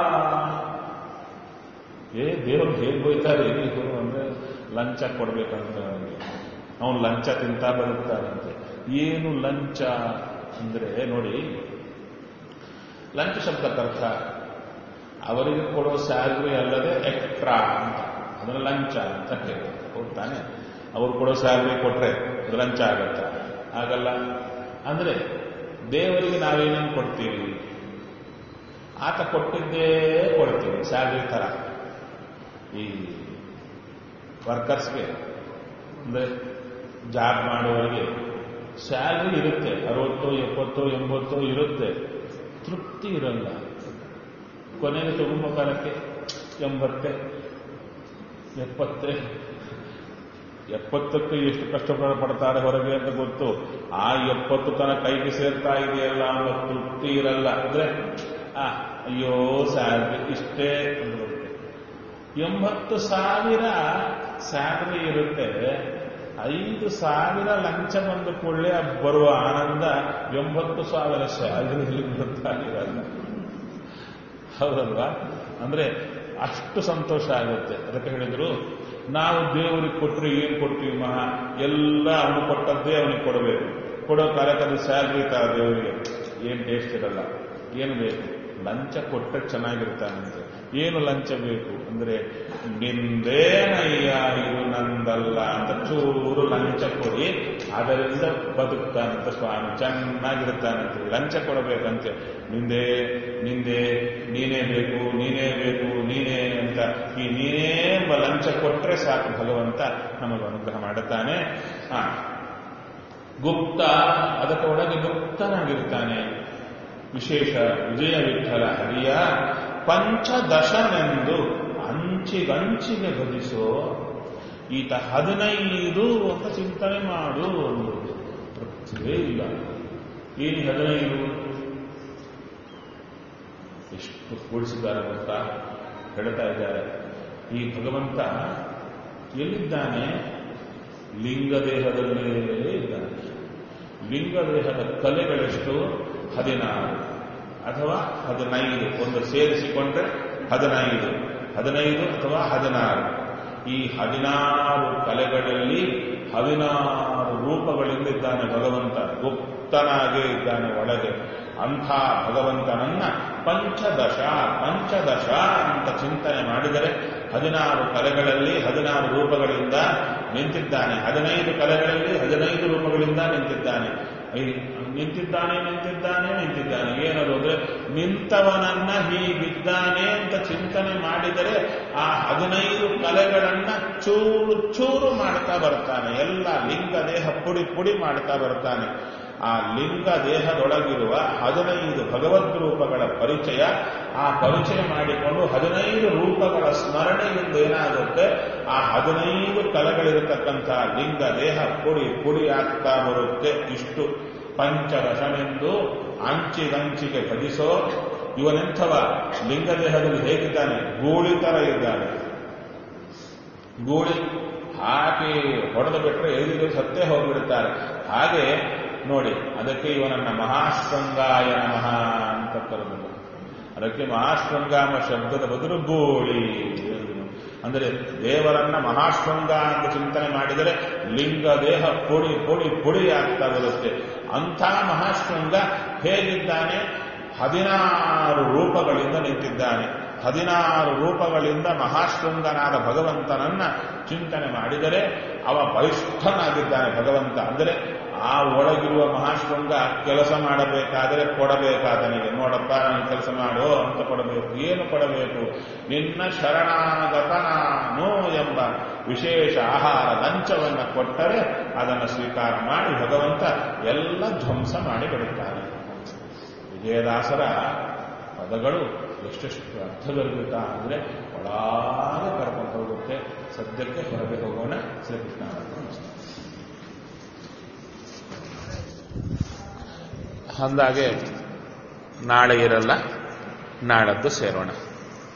ಏ ದೇವರು ಹೇಗೆ ಹೋಯ್ತಾರೆ ಏನಿದ್ರು ಅಂದ್ರೆ ಲಂಚ ಕೊಡ್ಬೇಕಂತ ಅವನಿಗೆ ಅವನು ಲಂಚ ತಿಂತ ಬದುಕ್ತಾನಂತೆ ಏನು ಲಂಚ ಅಂದ್ರೆ ನೋಡಿ ಲಂಚ ಶಬ್ದಕ್ಕರ್ಥ ಅವರಿಗೆ ಕೊಡೋ ಸ್ಯಾಲ್ರಿ ಅಲ್ಲದೆ ಎಕ್ಸ್ಟ್ರಾ ಅಂತ ಅದನ್ನು ಲಂಚ ಅಂತ ಹೇಳ್ತಾರೆ ಹೋಗ್ತಾನೆ ಅವ್ರು ಕೊಡೋ ಸ್ಯಾಲ್ರಿ ಕೊಟ್ರೆ ಅದು ಲಂಚ ಆಗತ್ತ ಆಗಲ್ಲ ಅಂದ್ರೆ ದೇವರಿಗೆ ನಾವೇನೇನು ಕೊಡ್ತೀವಿ ಆತ ಕೊಟ್ಟಿದ್ದೇ ಕೊಡ್ತೀವಿ ಸ್ಯಾಲ್ರಿ ತರ ಈ ವರ್ಕರ್ಸ್ಗೆ ಅಂದ್ರೆ ಜಾಬ್ ಮಾಡುವವರಿಗೆ ಸ್ಯಾಲ್ರಿ ಇರುತ್ತೆ ಅರವತ್ತು ಎಪ್ಪತ್ತು ಎಂಬತ್ತು ಇರುತ್ತೆ ತೃಪ್ತಿ ಇರಲ್ಲ ಕೊನೆಗೆ ತಗೊಂಬ ಕಾಲಕ್ಕೆ ಎಂಬತ್ತೆ ಎಪ್ಪತ್ತೆ ಎಪ್ಪತ್ತಕ್ಕೆ ಎಷ್ಟು ಕಷ್ಟಪಡ ಪಡ್ತಾರೆ ಹೊರಗೆ ಅಂತ ಗೊತ್ತು ಆ ಎಪ್ಪತ್ತು ತನ ಕೈಗೆ ಸೇರ್ತಾ ಇದೆಯಲ್ಲ ಅನ್ನೋ ತೃಪ್ತಿ ಇರಲ್ಲ ಅಂದ್ರೆ ಆ ಅಯ್ಯೋ ಸ್ಯಾಲ್ರಿ ಇಷ್ಟೇ ಅಂತ ಬರುತ್ತೆ ಎಂಬತ್ತು ಸಾವಿರ ಸ್ಯಾಲ್ರಿ ಇರುತ್ತೆ ಐದು ಸಾವಿರ ಲಂಚ ಬಂದ ಕೂಡಲೇ ಬರುವ ಆನಂದ ಎಂಬತ್ತು ಸಾವಿರ ಸ್ಯಾಲ್ರಿ ಗೊತ್ತಾಗಿರಲ್ಲ ಹೌದಲ್ವಾ ಅಂದ್ರೆ ಅಷ್ಟು ಸಂತೋಷ ಆಗುತ್ತೆ ಅದಕ್ಕೆ ಹೇಳಿದ್ರು ನಾವು ದೇವರಿಗೆ ಕೊಟ್ಟರೆ ಏನು ಕೊಡ್ತೀವಿ ಮಹಾ ಎಲ್ಲ ಅವನು ಕೊಟ್ಟದ್ದೇ ಅವನಿಗೆ ಕೊಡಬೇಕು ಕೊಡೋ ಕಾಲಕ್ಕೆ ಸ್ಯಾಲ್ರಿ ತರ ದೇವರಿಗೆ ಏನು ಟೇಸ್ಟ್ ಇರಲ್ಲ ಏನು ಬೇಕು ಲಂಚ ಕೊಟ್ಟರೆ ಚೆನ್ನಾಗಿರ್ತಾನಂತೆ ಏನು ಲಂಚ ಬೇಕು ಅಂದ್ರೆ ನಿಂದೇನಯ್ಯ ಇದು ನಂದಲ್ಲ ಅಂತ ಚೂರು ಲಂಚ ಕೊಡಿ ಅದರಿಂದ ಬದುಕ್ತಾನಂತ ಸ್ವಾಮಿ ಚೆನ್ನಾಗಿರ್ತಾನಂತೆ ಲಂಚ ಕೊಡಬೇಕಂತೆ ನಿಂದೆ ನಿಂದೆ ನೀನೇ ಬೇಕು ನೀನೇ ಬೇಕು ನೀನೇ ಅಂತ ಈ ನೀನೇ ಎಂಬ ಲಂಚ ಕೊಟ್ರೆ ಸಾಕು ಭಗವಂತ ನಮಗೆ ಅನುಗ್ರಹ ಮಾಡುತ್ತಾನೆ ಹಾ ಗುಪ್ತ ಅದಕ್ಕೆ ಒಳಗೆ ಗುಪ್ತನಾಗಿರ್ತಾನೆ ವಿಶೇಷ ವಿಜಯ ವಿಠಲ ಹರಿಯ ಪಂಚದಶನೆಂದು ಅಂಚಿಗಂಚಿಗೆ ಬದಿಸೋ ಈತ ಹದಿನೈದು ಅಂತ ಚಿಂತನೆ ಮಾಡು ಅನ್ನೋದು ತೃಪ್ತಿಯೇ ಇಲ್ಲ ಏನು ಹದಿನೈದು ಎಷ್ಟು ಕೂಡಿಸಿದ್ದಾರೆ ಗೊತ್ತಾ ಹೇಳ್ತಾ ಇದ್ದಾರೆ ಈ ಭಗವಂತ ಎಲ್ಲಿದ್ದಾನೆ ಲಿಂಗದೇಹದಲ್ಲೇ ಇದ್ದಾನೆ ಲಿಂಗದೇಹದ ಕಲೆಗಳೆಷ್ಟು ಹದಿನಾರು ಅಥವಾ ಹದಿನೈದು ಒಂದು ಸೇರಿಸಿಕೊಂಡ್ರೆ ಹದಿನೈದು ಹದಿನೈದು ಅಥವಾ ಹದಿನಾರು ಈ ಹದಿನಾರು ಕಲೆಗಳಲ್ಲಿ ಹದಿನಾರು ರೂಪಗಳಿಂದ ಇದ್ದಾನೆ ಭಗವಂತ ಗುಪ್ತನಾಗೇ ಇದ್ದಾನೆ ಒಳಗೆ ಅಂಥ ಭಗವಂತನನ್ನ ಪಂಚದಶ ಪಂಚದಶ ಅಂತ ಚಿಂತನೆ ಮಾಡಿದರೆ ಹದಿನಾರು ಕಲೆಗಳಲ್ಲಿ ಹದಿನಾರು ರೂಪಗಳಿಂದ ನಿಂತಿದ್ದಾನೆ ಹದಿನೈದು ಕಲೆಗಳಲ್ಲಿ ಹದಿನೈದು ರೂಪಗಳಿಂದ ನಿಂತಿದ್ದಾನೆ ಈ ನಿಂತಿದ್ದಾನೆ ನಿಂತಿದ್ದಾನೆ ನಿಂತಿದ್ದಾನೆ ಏನದು ಅಂದ್ರೆ ನಿಂತವನನ್ನ ಹೀಗಿದ್ದಾನೆ ಅಂತ ಚಿಂತನೆ ಮಾಡಿದರೆ ಆ ಹದಿನೈದು ಕಲೆಗಳನ್ನ ಚೂರು ಚೂರು ಮಾಡ್ತಾ ಬರ್ತಾನೆ ಎಲ್ಲ ಲಿಂಗ ದೇಹ ಪುಡಿ ಪುಡಿ ಮಾಡ್ತಾ ಬರ್ತಾನೆ ಆ ಲಿಂಗ ದೇಹದೊಳಗಿರುವ ಹದಿನೈದು ಭಗವದ್ ರೂಪಗಳ ಪರಿಚಯ ಆ ಪರಿಚಯ ಮಾಡಿಕೊಂಡು ಹದಿನೈದು ರೂಪಗಳ ಸ್ಮರಣೆಯಿಂದ ಏನಾಗುತ್ತೆ ಆ ಹದಿನೈದು ಕಲೆಗಳಿರತಕ್ಕಂಥ ಲಿಂಗ ದೇಹ ಪುಡಿ ಪುಡಿ ಆಗ್ತಾ ಬರುತ್ತೆ ಇಷ್ಟು ಪಂಚದಶನೆಂದು ಅಂಚಿಗಂಚಿಗೆ ಭಜಿಸೋ ಇವನೆಂಥವ ಲಿಂಗ ದೇಹದಲ್ಲಿ ಹೇಗಿದ್ದಾನೆ ಗೂಳಿ ತರ ಇದ್ದಾನೆ ಗೂಳಿ ಹಾಕಿ ಹೊಡೆದು ಬಿಟ್ಟರೆ ಎದುರು ಸತ್ತೇ ಹೋಗ್ಬಿಡುತ್ತಾರೆ ಹಾಗೆ ನೋಡಿ ಅದಕ್ಕೆ ಇವನನ್ನ ಮಹಾಶೃಂಗಾಯ ನಮಃ ಅಂತ ಕರೆದರು ಅದಕ್ಕೆ ಮಹಾಶೃಂಗಾಮ ಶಬ್ದದ ಬದಲು ಗೋಳಿ ಅಂದರೆ ದೇವರನ್ನ ಮಹಾಶೃಂಗ ಅಂತ ಚಿಂತನೆ ಮಾಡಿದರೆ ಲಿಂಗ ದೇಹ ಪುಡಿ ಪುಡಿ ಪುಡಿ ಆಗ್ತಾ ಬರುತ್ತೆ ಅಂಥ ಮಹಾಶೃಂಗ ಹೇಗಿದ್ದಾನೆ ಹದಿನಾರು ರೂಪಗಳಿಂದ ನಿಂತಿದ್ದಾನೆ ಹದಿನಾರು ರೂಪಗಳಿಂದ ಮಹಾಶೃಂಗನಾದ ಭಗವಂತನನ್ನ ಚಿಂತನೆ ಮಾಡಿದರೆ ಅವ ಬಲಿಷ್ಠನಾಗಿದ್ದಾನೆ ಭಗವಂತ ಅಂದರೆ ಆ ಒಳಗಿರುವ ಮಹಾಶೃಂಗ ಕೆಲಸ ಮಾಡಬೇಕಾದರೆ ಕೊಡಬೇಕಾದನಿಗೆ ನೋಡಪ್ಪ ನಾನು ಕೆಲಸ ಮಾಡು ಅಂತ ಕೊಡಬೇಕು ಏನು ಕೊಡಬೇಕು ನಿನ್ನ ಶರಣಾಗತನಾನು ಎಂಬ ವಿಶೇಷ ಆಹಾರ ಲಂಚವನ್ನು ಕೊಟ್ಟರೆ ಅದನ್ನು ಸ್ವೀಕಾರ ಮಾಡಿ ಭಗವಂತ ಎಲ್ಲ ಧ್ವಂಸ ಮಾಡಿ ಬಿಡುತ್ತಾನೆ ವಿಜಯದಾಸರ ಪದಗಳು ಎಷ್ಟೆಷ್ಟು ಅರ್ಥಗರ್ಭಿತ ಅಂದರೆ ಒಳಗೆ ಕರ್ಕೊಂಡು ಹೋಗುತ್ತೆ ಸದ್ಯಕ್ಕೆ ಹೊರಗೆ ಹೋಗೋಣ ಶ್ರೀಕೃಷ್ಣ ಅಂದಾಗೆ ನಾಳೆ ಇರಲ್ಲ ನಾಳದ್ದು ಸೇರೋಣ